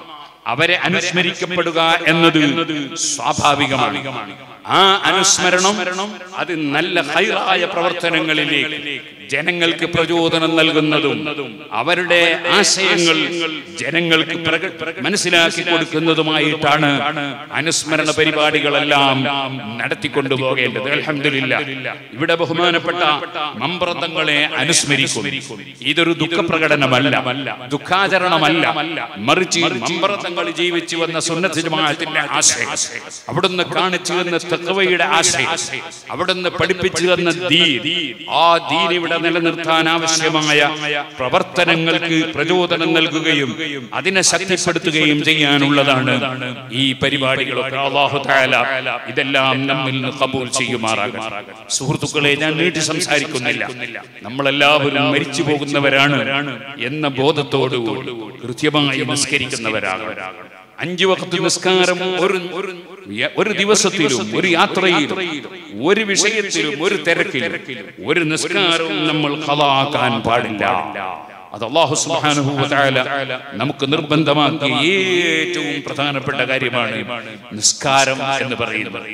അവരെ അനുസ്മരിക്കപ്പെടുക എന്നത് സ്വാഭാവികമാണ് ആ അനുസ്മരണം അത് നല്ല ഹൈറായ പ്രവർത്തനങ്ങളിലേക്ക് ജനങ്ങൾക്ക് പ്രചോദനം നൽകുന്നതും അവരുടെ ആശയങ്ങൾ ജനങ്ങൾക്ക് പ്രക- മനസ്സിലാക്കി കൊടുക്കുന്നതുമായിട്ടാണ് അനുസ്മരണ പരിപാടികളെല്ലാം നടത്തിക്കൊണ്ടുപോകേണ്ടത് അൽഹംദുലില്ലാ ഇവിടെ ബഹുമാനപ്പെട്ട മമ്പ്രതങ്ങളെ അനുസ്മരിക്കും ഇതൊരു ദുഃഖപ്രകടനമല്ല ദുഃഖാചരണമല്ല മറിച്ച് മമ്പ്രതങ്ങൾ ജീവിച്ചു വന്ന സുന്നത്ത് ജമാഅത്തിന്റെ ആശയം അവിടുന്ന് കാണിച്ചു തന്ന തഖ്വയുടെ ആശയം അവിടുന്ന് പഠിപ്പിച്ചു തന്ന ദീൻ ആ ദീൻ ഇവിടെ നിലനിർത്താൻ ആവശ്യമായ പ്രവർത്തനങ്ങൾക്ക് പ്രചോദനം നൽകുകയും അതിനെ ശക്തിപ്പെടുത്തുകയും ചെയ്യാനുള്ളതാണ് ഈ പരിപാടികളൊക്കെ അള്ളാഹു തആല ഇതെല്ലാം നമ്മിൽ നിന്ന് കബൂൽ ചെയ്യുമാറാകട്ടെ സുഹൃത്തുക്കളെ ഞാൻ നീട്ടി സംസാരിക്കുന്നില്ല നമ്മളെല്ലാവരും മരിച്ചു പോകുന്നവരാണ് എന്ന ബോധത്തോടു കൃത്യമായി നിസ്കരിക്കുന്നവരാണ് അഞ്ചു വക്ത് നിസ്കാരം ഒരു ഒരു ദിവസത്തിലും ഒരു യാത്രയിലും ഒരു വിഷയത്തിലും ഒരു തിരക്കിലും ഒരു നിസ്കാരവും നമ്മൾ കളാക്കാൻ പാടില്ല അത് അള്ളാഹു സുബ്ഹാനഹു വ തആല നമുക്ക് നിർബന്ധമാക്കിയ ഏറ്റവും പ്രധാനപ്പെട്ട കാര്യമാണ് നിസ്കാരം എന്ന് പറയുന്നത്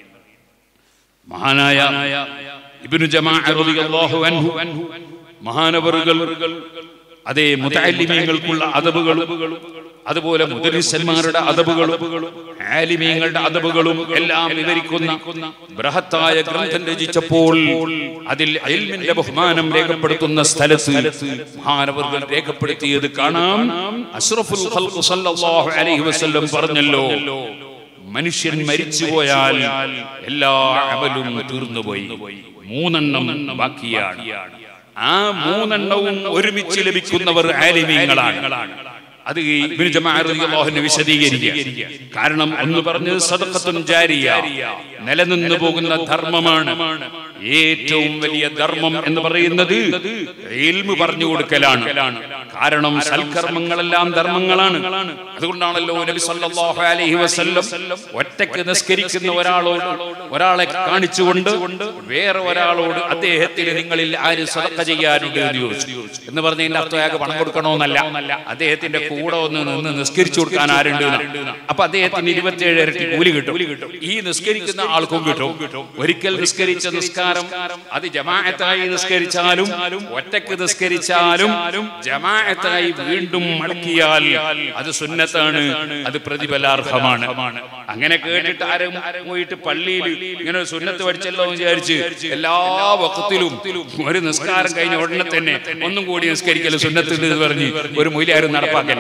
മഹാനായ ഇബ്നു ജമാഅ റളിയല്ലാഹു അൻഹു മഹാനവറുകൾ അതേ മുതഅല്ലിമീങ്ങൾക്കുള്ള അദബുകളും അതുപോലെ മുദരിസന്മാരുടെ അദബുകളും ആലിമീങ്ങളുടെ അദബുകളും എല്ലാം വിവരിക്കുന്ന ബൃഹത്തായ ഗ്രന്ഥം രചിച്ചപ്പോൾ അതിൽ ഇൽമിന്റെ ബഹുമാനം രേഖപ്പെടുത്തുന്ന സ്ഥലത്ത് മഹാനവറുകൾ രേഖപ്പെടുത്തിയത് കാണാം അഷ്റഫുൽ ഖൽഖ് സല്ലല്ലാഹു അലൈഹി വസല്ലം പറഞ്ഞല്ലോ മനുഷ്യൻ മരിച്ചുപോയാൽ എല്ലാ അമലും തീർന്നുപോയി മൂന്നെണ്ണം ബാക്കിയാണ് ആ മൂന്നെണ്ണവും ഒരുമിച്ച് ലഭിക്കുന്നവർ ആലിമീങ്ങളാണ് അത് ഇബ്നു ജമാഅ റളിയല്ലാഹു അൻഹു വിശദീകരിക്കുക കാരണം ഒന്ന് പറഞ്ഞത് സദഖത്തുൻ ജാരിയ നിലനിന്നു പോകുന്ന ധർമ്മമാണ് ഏറ്റവും വലിയ ധർമ്മം എന്ന് പറയുന്നത് ഇൽമു പറഞ്ഞു കൊടുക്കലാണ് കാരണം സൽക്കർമ്മങ്ങളെല്ലാം ധർമ്മങ്ങളാണ് അതുകൊണ്ടാണല്ലോ നബി സല്ലല്ലാഹു അലൈഹി വസല്ലം ഒറ്റയ്ക്ക് നിസ്കരിക്കുന്ന ഒരാളോട് ഒരാളെ കാണിച്ചുകൊണ്ട് വേറെ ഒരാളോട് അദ്ദേഹത്തിന് നിങ്ങളിൽ ആര് സദഖ ചെയ്യാനുണ്ട് എന്ന് ചോദിച്ചു എന്ന് പറഞ്ഞതിന്റെ അർത്ഥം അയാൾക്ക് പണം കൊടുക്കണമെന്നല്ല അദ്ദേഹത്തിന്റെ കൂടെ ഒന്ന് നിന്ന് നിസ്കരിച്ചു കൊടുക്കാൻ ആരുണ്ട് എന്നാ. അപ്പൊ അദ്ദേഹത്തിന് ഇരുപത്തിയേഴ് ഇരട്ടി കൂലി കിട്ടും ഈ നിസ്കരിക്കുന്ന ആൾക്കും കിട്ടും ഒരിക്കൽ നിസ്കരിച്ച നിസ്കാരം അത് ജമാഅത്തായി നിസ്കരിച്ചാലും ഒറ്റക്ക് നിസ്കരിച്ചാലും ജമാഅത്തായി വീണ്ടും മടക്കിയാൽ അത് സുന്നത്താണ് അത് പ്രതിഫലാർഹമാണ് അങ്ങനെ കേട്ടിട്ട് ആരും പോയിട്ട് പള്ളിയിൽ ഇങ്ങനെ ഒരു സുന്നത്ത് പഠിച്ചല്ലോ എന്ന് വിചാരിച്ച് എല്ലാ വക്കത്തിലും ഒരു നിസ്കാരം കഴിഞ്ഞ ഉടനെ തന്നെ ഒന്നും കൂടി നിസ്കരിക്കൽ സുന്നത്ത് എന്ന് പറഞ്ഞ് ഒരു മൂല്യാരും നടപ്പാക്കല്ല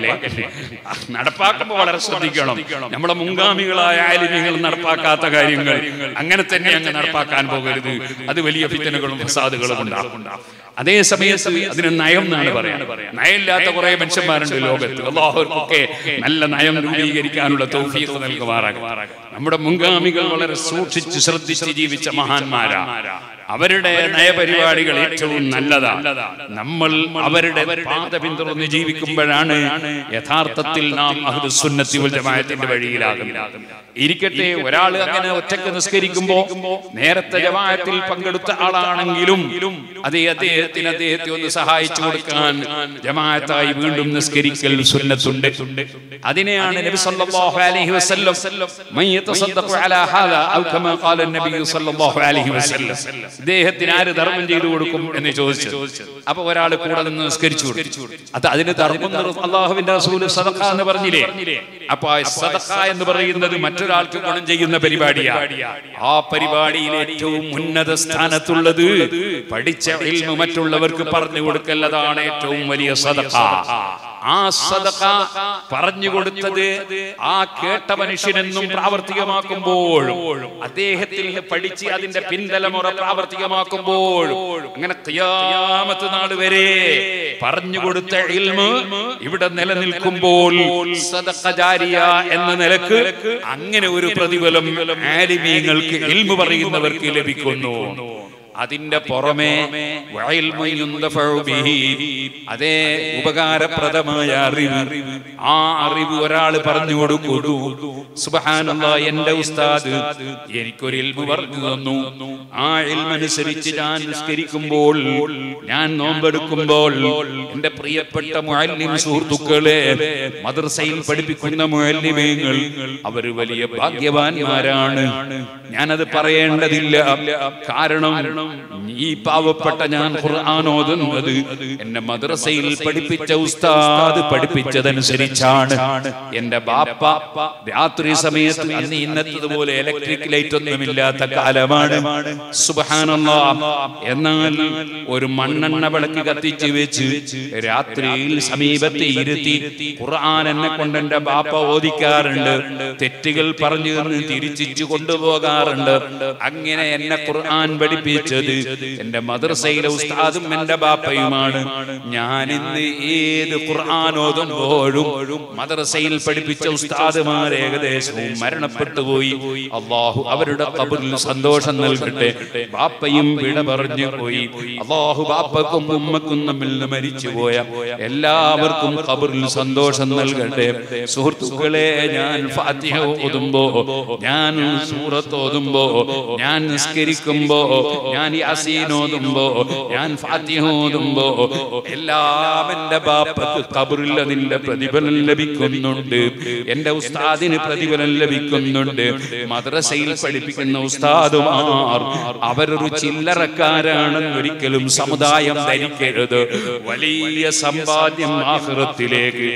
നടപ്പാക്കല്ലേ നടപ്പാക്കുമ്പോൾ വളരെ ശ്രദ്ധിക്കണം നമ്മുടെ മുൻഗാമികളായ ആലിമ്യങ്ങൾ നടപ്പാക്കാത്ത കാര്യങ്ങൾ അങ്ങനെ തന്നെ അങ്ങ് നടപ്പാക്കാൻ പോകരുത് അത് വലിയ ഫിത്തനുകളും ഫസാദുകളും ഉണ്ടാകും അതേ സമയത്ത് അതിന് നയം എന്നാണ് പറയാം നയമില്ലാത്ത കുറെ മനുഷ്യന്മാരുണ്ട് ലോകത്ത് അള്ളാഹുർക്കൊക്കെ നല്ല നയം രൂപീകരിക്കാനുള്ള തൗഫീഖ് നൽകുമാറാകും നമ്മുടെ മുൻഗാമികൾ വളരെ സൂക്ഷിച്ച് ശ്രദ്ധിച്ച് ജീവിച്ച മഹാന്മാരാ അവരുടെ നയപരിപാടികൾ ഏറ്റവും നല്ലതാണ് നമ്മൾ അവരുടെ പാത പിന്തുടർന്ന് ജീവിക്കുമ്പോഴാണ് യഥാർത്ഥത്തിൽ നാം അഹ്ലുസുന്നത്തി വൽ ജമാഅത്തിന്റെ വഴിയിലാകുന്നത് ഇരിക്കട്ടെ ഒരാൾ അങ്ങനെ ഒറ്റക്ക് നിസ്കരിക്കുമ്പോ നേരത്തെ ജമാഅത്തിൽ പങ്കെടുത്ത ആളാണെങ്കിലും അതേ അദ്ദേഹത്തിന് അദ്ദേഹത്തെ ഒന്ന് സഹായിച്ചു കൊടുക്കാൻ ജമാഅത്തായി വീണ്ടും നിസ്കരിക്കൽ സുന്നത്തുണ്ട് അതിനെയാണ് നബി സല്ലല്ലാഹു അലൈഹി വസല്ലം മൻ യതസദ്ദഖു അലാ ഹാദാ ഔ കമാ ഖാല നബി സല്ലല്ലാഹു അലൈഹി വസല്ലം ഇദ്ദേഹത്തിന് ആര് ധർമ്മം ചെയ്തു കൊടുക്കും എന്ന് ചോദിച്ചു അപ്പൊ ഒരാൾ കൂടെ നിന്ന് നിസ്കരിച്ചു കൊടുത്തു അത് അതിന് ധർമ്മം നിർ- അള്ളാഹുവിന്റെ റസൂല് സദഖ എന്ന് പറഞ്ഞില്ലേ അപ്പൊ ആ സദഖ എന്ന് പറയുന്നത് മറ്റൊരാൾക്ക് ഗുണം ചെയ്യുന്ന പരിപാടിയാണ് ആ പരിപാടിയിൽ ഏറ്റവും ഉന്നത സ്ഥാനത്തുള്ളത് പഠിച്ച ഇൽമു മറ്റുള്ളവർക്ക് പറഞ്ഞു കൊടുക്കൽ അതാണ് ഏറ്റവും വലിയ സദഖ ആ സദഖ പറഞ്ഞു കൊടുത്തത് ആ കേട്ട മനുഷ്യനെന്നും പ്രാവർത്തികമാക്കുമ്പോഴും അദ്ദേഹത്തിൽ നിന്ന് പഠിച്ച് അതിന്റെ പിൻതലമുറ പ്രാവർത്തികമാക്കുമ്പോഴും അങ്ങനെ ഖിയാമത്ത് നാൾ വരെ പറഞ്ഞു കൊടുത്ത ഇൽമ് ഇവിടെ നിലനിൽക്കുമ്പോൾ സദഖ ജാരിയ എന്ന നിലക്ക് അങ്ങനെ ഒരു പ്രതിഫലം ആലിമീങ്ങൾക്ക് ഇൽമു പറയുന്നവർക്ക് ലഭിക്കുന്നു അതിന്റെ പുറമെ വഇൽമു യുന്തഫഉ ബിഹി. അതേ ഉപകാരപ്രദമായ അറിവ് ആ അറിവ് ഒരാൾ പറഞ്ഞു കൊടുക്കുന്നു സുബ്ഹാനല്ലാ എന്റെ ഉസ്താദ് എനിക്കൊരു ഇൽമു പറഞ്ഞു തന്നു ആ ഇൽമനുസരിച്ച് ഞാൻ നിസ്കരിക്കുമ്പോൾ ഞാൻ നോമ്പെടുക്കുമ്പോൾ എന്റെ പ്രിയപ്പെട്ട മുഅല്ലിം സുഹൃത്തുക്കളെ മദ്രസയിൽ പഠിപ്പിക്കുന്ന മുഅല്ലിമീങ്ങൾ അവർ വലിയ ഭാഗ്യവാന്മാരാണ് ഞാനത് പറയേണ്ടതില്ല കാരണം ഈ പാവപ്പെട്ട ഞാൻ ഖുർആൻ ഓതുന്നത് എന്നെ മദ്രസയിൽ പഠിപ്പിച്ച ഉസ്താദ് പഠിപ്പിച്ചതനുസരിച്ചാണ് എന്റെ ബാപ്പ രാത്രി സമയത്ത് അന്ന് ഇന്നത്തതുപോലെ ഇലക്ട്രിക് ലൈറ്റ് ഒന്നുമില്ലാത്ത കാലമാണ് സുബ്ഹാനല്ലാ എന്നാൽ ഒരു മണ്ണെണ്ണ വിളക്ക് കത്തിച്ച് വെച്ച് രാത്രിയിൽ സമീപത്ത് ഇരുത്തി ഖുർആൻ എന്നെ കൊണ്ട് എന്റെ ബാപ്പ ഓദിക്കാറുണ്ട് തെറ്റുകൾ പറഞ്ഞു തന്ന് തിരിച്ചിച്ചു കൊണ്ടുപോകാറുണ്ട് അങ്ങനെ എന്നെ ഖുർആൻ പഠിപ്പിച്ചത് എന്റെ മദ്രസയിലെ ഉസ്താദും എന്റെ ബാപ്പയുമാണ് ഞാൻ ഇന്ന് ഏത് ഖുർആൻ ഓതുമ്പോഴും മദ്രസയിൽ പഠിപ്പിച്ച ഉസ്താദുമാർ ഏകദേശവും മരണപ്പെട്ടു പോയി അള്ളാഹു അവരുടെ കബറിൽ സന്തോഷം നൽകട്ടെ ബാപ്പയും വിട പറഞ്ഞു പോയി അള്ളാഹു ബാപ്പക്കും ഉമ്മക്കും തമ്മിൽ നിന്ന് മരിച്ചുപോയ എല്ലാവർക്കും കബറിൽ സന്തോഷം നൽകട്ടെ സുഹൃത്തുക്കളെ ഞാൻ ഫാത്തിഹ ഓതുമ്പോ ഞാൻ സൂറത്ത് ഓതുമ്പോ ഞാൻ നിസ്കരിക്കുമ്പോ ഞാൻ യാസീൻ ഓതുമ്പോ ഞാൻ ഫാത്തിഹ ഓതുമ്പോ എല്ലാം എന്റെ ബാപ്പക്ക് കബറിൽ അതിന്റെ പ്രതിഫലം ലഭിക്കുന്നുണ്ട് എന്റെ ഉസ്താദിന് പ്രതിഫലം ലഭിക്കുന്നുണ്ട് മദ്രസയിൽ പഠിപ്പിക്കുന്ന ഉസ്താദുമാർ അവരൊരു ചില്ലറക്കാരാണെന്ന് ഒരിക്കലും സമുദായം ധരിക്കരുത് വലിയ സമ്പാദ്യം ആഹ്റത്തിലേക്ക്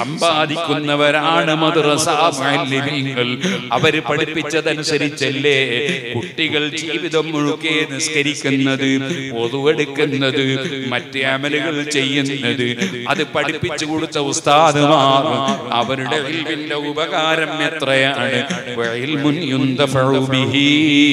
സമ്പാദിക്കുന്നവരാണ് മദ്രസ മുഅല്ലിമീങ്ങൾ അവര് പഠിപ്പിച്ചതനുസരിച്ചല്ലേ കുട്ടികൾ ജീവിതം മുഴുക്കെ നിസ്കരിക്കുന്നത് ഒതുവെടുക്കുന്നത് മറ്റ് അമലുകൾ ചെയ്യുന്നത് അത് പഠിപ്പിച്ചു കൊടുത്ത ഉസ്താദുമാർ അവരുടെ ഇൽമിന്റെ ഉപകാരം എത്രയാണ് വഇൽമുൻ യുന്തഫഉ ബിഹി.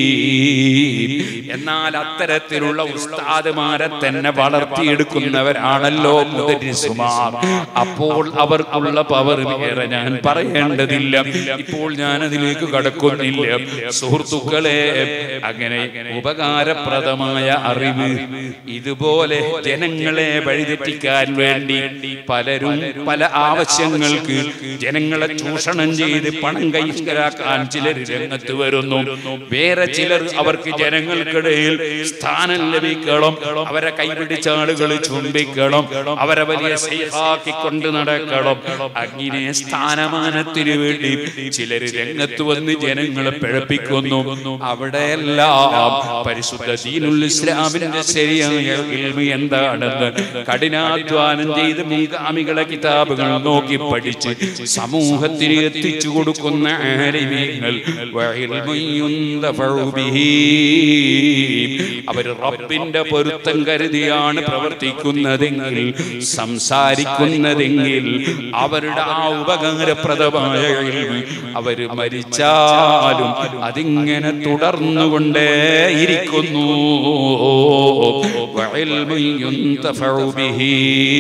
എന്നാൽ അത്തരത്തിലുള്ള ഉസ്താദുമാരെ തന്നെ വളർത്തിയെടുക്കുന്നവരാണല്ലോ മുദരിസുമാർ അപ്പോൾ അവർക്കുള്ള പവർ വേറെ ഞാൻ പറയേണ്ടതില്ല ഇപ്പോൾ ഞാൻ അതിലേക്ക് കടക്കുന്നില്ല സുഹൃത്തുക്കളെ അങ്ങനെ ഉപകാരപ്രദമായ അറിവ് ഇതുപോലെ ജനങ്ങളെ വഴിതെറ്റിക്കാൻ വേണ്ടി പലരും പല ആവശ്യങ്ങൾക്ക് ജനങ്ങളെ ചൂഷണം ചെയ്ത് പണം കൈക്കലാക്കാൻ ചിലർ രംഗത്ത് വരുന്നു വേറെ ചിലർ അവർക്ക് ജനങ്ങൾക്കിടയിൽ സ്ഥാനം ലഭിക്കണം അവരെ കൈപിടിച്ച ആളുകൾ ചുംബിക്കണം അവരെ വലിയ സേഹാക്കി കൊണ്ട് നടക്കണം അങ്ങനെ സ്ഥാനമാനത്തിന് വേണ്ടി ചിലർ രംഗത്ത് വന്ന് ജനങ്ങളെ പിഴപ്പിക്കുന്നു അവിടെയെല്ലാം പരിശുദ്ധ ദീനുൽ ഇസ്ലാമിന്റെ ശരിയായ ഇൽമ എന്താണെന്ന് കഠിനാധ്വാനം ചെയ്ത് മുൻഗാമികളെ കിതാബുകൾ നോക്കി പഠിച്ച് സമൂഹത്തിന് എത്തിച്ചു കൊടുക്കുന്ന ആലിമീങ്ങൾ വഇൽമുൻ യുന്തഫഉ ബിഹി. അവര് റബ്ബിന്റെ പൊരുത്തം കരുതിയാണ് പ്രവർത്തിക്കുന്നതെങ്കിൽ സംസാരിക്കുന്നതെങ്കിൽ അവരുടെ ആ ഉപകാരപ്രദമായ ഇൽമ് അവര് മരിച്ചാലും അതിങ്ങനെ തുടർന്നുകൊണ്ടേ ഇരിക്കുന്നു വഇൽമുൻ യുന്തഫഉ ബിഹി.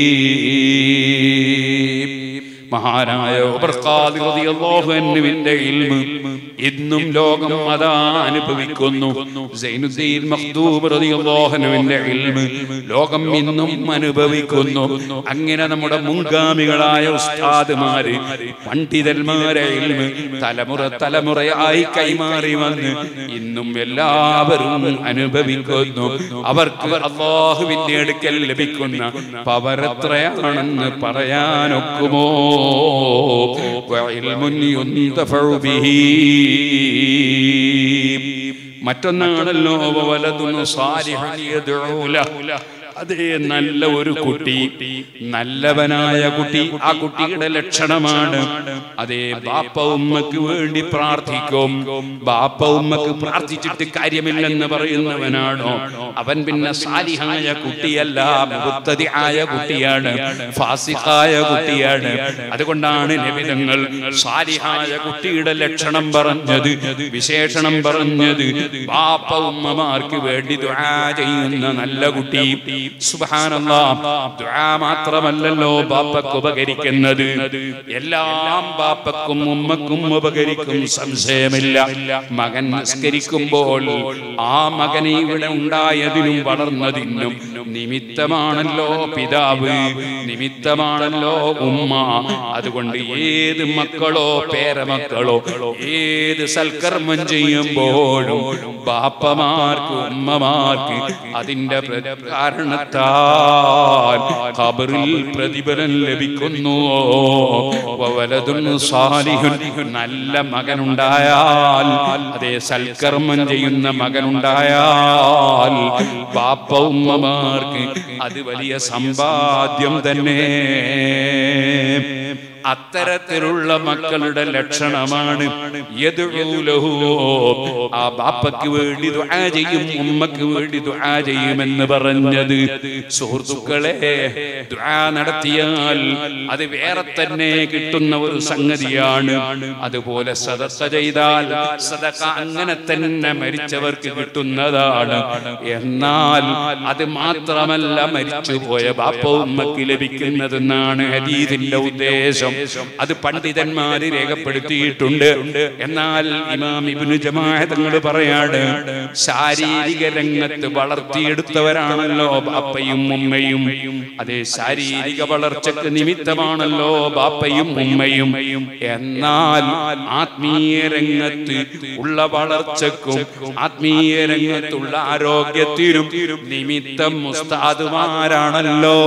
മഹാനായ ഉമർ ഖാദി റളിയല്ലാഹു അൻഹുവിന്റെ ഇൽമ് ഇന്നും ലോകം അതാ അനുഭവിക്കുന്നു സൈനുദ്ദീൻ മഖ്ദൂബ് റളിയല്ലാഹു അൻഹുവിന്റെ ഇൽമ് ലോകം ഇന്നും അനുഭവിക്കുന്നു അങ്ങനെ നമ്മുടെ മുൻഗാമികളായ ഉസ്താദുമാര് പണ്ഡിതന്മാരെ ഇൽമ് തലമുറ തലമുറയായി കൈമാറി വന്ന് ഇന്നും എല്ലാവരും അനുഭവിക്കുന്നു അവർക്ക് അള്ളാഹുവിന്റെ അടുക്കൽ ലഭിക്കുന്ന പവരത്രയാണെന്ന് പറയാനൊക്കുമോ വഇൽമുൻ യുന്തഫഉ ബിഹി. മറ്റൊന്നാണല്ലോ വലതുന്നു സാലിഹൻ യദ്ഉ ലഹു. അതേ നല്ല ഒരു കുട്ടി നല്ലവനായ കുട്ടി ആ കുട്ടിയുടെ ലക്ഷണമാണ് അതേ ബാപ്പ ഉമ്മക്ക് വേണ്ടി പ്രാർത്ഥിക്കും ബാപ്പ ഉമ്മക്ക് പ്രാർത്ഥിച്ചിട്ട് കാര്യമില്ലെന്ന് പറയുന്നവനാണോ അവൻ പിന്നെ സാലിഹായ കുട്ടിയല്ല മുത്തതിയായ കുട്ടിയാണ് ഫാസിഖായ കുട്ടിയാണ് അതുകൊണ്ടാണ് നിബിധങ്ങൾ സാലിഹായ കുട്ടിയുടെ ലക്ഷണം പറഞ്ഞത് വിശേഷണം പറഞ്ഞത് ബാപ്പ ഉമ്മമാർക്ക് വേണ്ടി ദുആ ചെയ്യുന്ന നല്ല കുട്ടി സുബ്ഹാനല്ലാ ദുആ മാത്രമല്ലല്ലോ ബാപ്പക്ക് ഉപകരിക്കുന്നത് എല്ലാം ബാപ്പക്കും ഉമ്മക്കും ഉപകരിക്കും സംശയമില്ല മകൻ നിസ്കരിക്കുമ്പോൾ ആ മകനെ ഇവിടെ ഉണ്ടായതിനും വളർന്നതിനും നിമിത്തമാണല്ലോ പിതാവ് നിമിത്തമാണല്ലോ ഉമ്മ അതുകൊണ്ട് ഏത് മക്കളോ പേരമക്കളോ ഏത് സൽക്കർമ്മം ചെയ്യുമ്പോഴും ബാപ്പമാർക്ക് ഉമ്മമാർക്ക് അതിന്റെ പ്ര- കാരണത്താൽ ഖബറിൽ പ്രതിഫലം ലഭിക്കുന്നു വവലതുൻ സാലിഹുൻ നല്ല മകനുണ്ടായാൽ അതേ സൽക്കർമ്മം ചെയ്യുന്ന മകനുണ്ടായാൽ ബാപ്പ ഉമ്മമാർക്ക് അത് വലിയ സമ്പാദ്യം തന്നെ അത്തരത്തിലുള്ള മക്കളുടെ ലക്ഷണമാണ് യദ്ഉ ലഹു. ആ ബാപ്പയ്ക്ക് വേണ്ടി ദുആ ചെയ്യും ഉമ്മക്ക് വേണ്ടി ദുആ ചെയ്യുമെന്ന് പറഞ്ഞത് സുഹൃത്തുക്കളെ ദുആ നടത്തിയാൽ അത് വേറെ തന്നെ കിട്ടുന്ന ഒരു സംഗതിയാണ് അതുപോലെ സദസ്സ ചെയ്താൽ സദഖ അങ്ങനെ തന്നെ മരിച്ചവർക്ക് കിട്ടുന്നതാണ് എന്നാൽ അത് മാത്രമല്ല മരിച്ചുപോയ ബാപ്പ ഉമ്മക്ക് ലഭിക്കുന്നതെന്നാണ് ഹദീദിന്റെ ഉദ്ദേശം അത് പണ്ഡിതന്മാര് രേഖപ്പെടുത്തിയിട്ടുണ്ട് എന്നാൽ ഇമാം ഇബ്നു ജമാഅ തങ്ങൾ പറയാണ് ശാരീരിക രംഗത്ത് വളർത്തിയെടുത്തവരാണല്ലോ ബാപ്പയും ഉമ്മയും അതേ ശാരീരിക വളർച്ചക്ക് നിമിത്തമാണല്ലോ ബാപ്പയും ഉമ്മയും എന്നാൽ ആത്മീയ രംഗത്ത് ഉള്ള വളർച്ചക്കും ആത്മീയ രംഗത്തുള്ള ആരോഗ്യത്തിനും നിമിത്തം മുസ്താദുമാരാണല്ലോ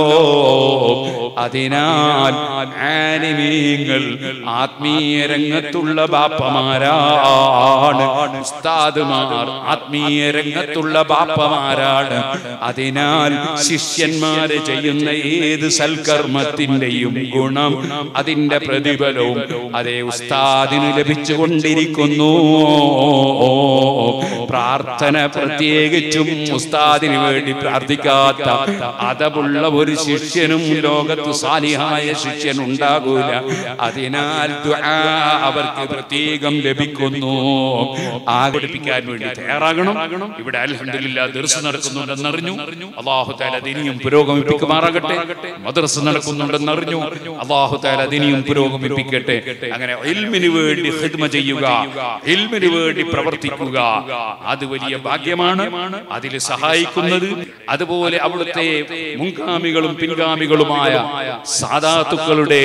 അതിനാൽ ആനിമീങ്ങൾ ആത്മീയ രംഗത്തുള്ള ബാപ്പമാരാണ് ഉസ്താദുമാർ ആത്മീയ രംഗത്തുള്ള ബാപ്പമാരാണ് അതിനാൽ ശിഷ്യന്മാര് ചെയ്യുന്ന ഏത് സൽക്കർമ്മത്തിന്റെയും ഗുണം അതിന്റെ പ്രതിഫലവും അതേ ഉസ്താദിന് ലഭിച്ചുകൊണ്ടിരിക്കുന്നു പ്രാർത്ഥന പ്രത്യേകിച്ചും ഉസ്താദിന് വേണ്ടി പ്രാർത്ഥിക്കാത്ത അതവുള്ള ഒരു ശിഷ്യനും ലോകത്ത് സാലിഹായ ശിഷ്യൻ ഉണ്ടാകൂല അതിനാൽ ദുആ അവർക്ക് പ്രത്യേകം ലഭിക്കുന്നു ആഘടിപ്പിക്കാൻ വേണ്ടി തയ്യാറാകണം ഇവിടെ അൽഹംദുലില്ലാ ദർസ് നടക്കുന്നുണ്ടെന്നറിഞ്ഞു അള്ളാഹു താല ദിനിയും പുരോഗമിപ്പിക്കുമാറാകട്ടെ മദ്രസ് നടക്കുന്നുണ്ടെന്നറിഞ്ഞു അള്ളാഹു താല ദിനിയും പുരോഗമിപ്പിക്കട്ടെ അങ്ങനെ ഇൽമിന് വേണ്ടി ഹിദ്മ ചെയ്യുക ഇൽമിന് വേണ്ടി പ്രവർത്തിക്കുക അത് വലിയ ഭാഗ്യമാണ് അതിൽ സഹായിക്കുന്നത് അതുപോലെ അവിടുത്തെ മുൻഗാമികളും പിൻഗാമികളുമായ സാധാത്തുക്കളുടെയും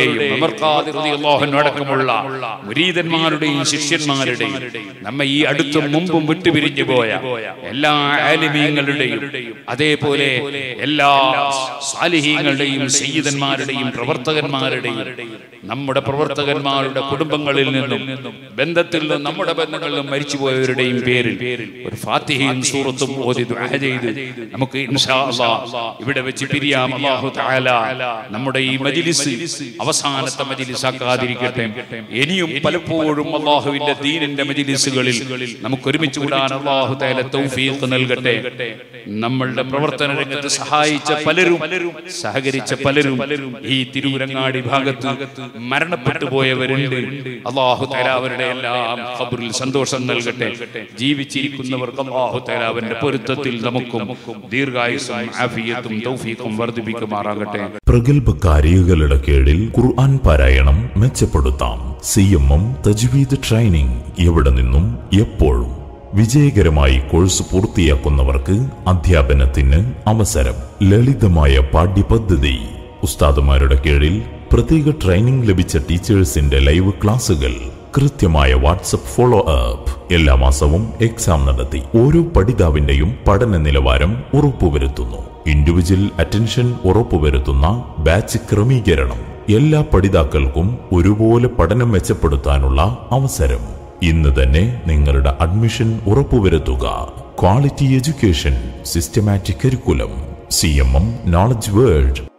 ഉമർ ഖാദിർ റളിയല്ലാഹു അൻഹു അടക്കമുള്ള മുരീദന്മാരുടെയും ശിഷ്യന്മാരുടെയും നമ്മെ ഈ അടുത്തും മുമ്പും വിട്ടുപിരിഞ്ഞു പോയ എല്ലാ ആലിമീങ്ങളുടെയും അതേപോലെ എല്ലാ സാലിഹീങ്ങളുടെയും സയ്യിദന്മാരുടെയും പ്രവർത്തകന്മാരുടെയും നമ്മുടെ പ്രവർത്തകന്മാരുടെ കുടുംബങ്ങളിൽ നിന്നും ബന്ധത്തിൽ നിന്നും നമ്മുടെ ബന്ധങ്ങളിൽ നിന്നും മരിച്ചുപോയവരുടെയും പേരിൽ ഒരു ഫാത്തിഹയും സൂറത്തും ഓതി ദുആ ചെയ്ത് നമുക്ക് ഇൻഷാ അല്ലാഹ് ഇവിടെ വെച്ച് പിരിയാം അല്ലാഹു തആല നമ്മുടെ ഈ മജ്ലിസ് അവസാനത്തെ മജ്ലിസ് ആക്കാതിരിക്കട്ടെ ഇനിയും പലപ്പോഴും അള്ളാഹുവിന്റെ ദീനിന്റെ മജ്ലിസുകളിൽ നമുക്ക് ഒരുമിച്ച് കൂടാൻ അള്ളാഹു തആല തൗഫീഖ് നൽകട്ടെ നമ്മളുടെ പ്രവർത്തന രംഗത്ത് സഹായിച്ച പലരും സഹകരിച്ച പലരും ഈ തിരൂരങ്ങാടി ഭാഗത്ത് മരണപ്പെട്ടു പോയവരുണ്ട് അള്ളാഹു തആല അവരുടെ എല്ലാം ഖബറിൽ സന്തോഷം നൽകട്ടെ ജീവിച്ചിരിക്കുന്നവർക്ക് അള്ളാഹു തആല അവന്റെ പൊരുത്തത്തിൽ നമുക്കും ദീർഘായുസ്സും ആഫിയത്തും തൗഫീഖും വർദ്ധിപ്പിക്കുമാറാകട്ടെ പ്രഗത്ഭ കാരികകളുടെ കീഴിൽ ഖുർആൻ പാരായണം മെച്ചപ്പെടുത്താം സി എം എം തജ്വീദ് ട്രെയിനിങ് എവിടെ നിന്നും എപ്പോഴും വിജയകരമായി കോഴ്സ് പൂർത്തിയാക്കുന്നവർക്ക് അധ്യാപനത്തിന് അവസരം ലളിതമായ പാഠ്യപദ്ധതി ഉസ്താദുമാരുടെ കീഴിൽ പ്രത്യേക ട്രെയിനിംഗ് ലഭിച്ച ടീച്ചേഴ്സിന്റെ ലൈവ് ക്ലാസുകൾ കൃത്യമായ വാട്സപ്പ് ഫോളോ അപ്പ് എല്ലാ മാസവും എക്സാം നടത്തി ഓരോ പഠിതാവിന്റെയും പഠന നിലവാരം ഉറപ്പുവരുത്തുന്നു ഇൻഡിവിജ്വൽ അറ്റൻഷൻ ഉറപ്പുവരുത്തുന്ന ബാച്ച് ക്രമീകരണം എല്ലാ പഠിതാക്കൾക്കും ഒരുപോലെ പഠനം മെച്ചപ്പെടുത്താനുള്ള അവസരം ഇന്ന് തന്നെ നിങ്ങളുടെ അഡ്മിഷൻ ഉറപ്പുവരുത്തുക quality education systematic curriculum C M M knowledge world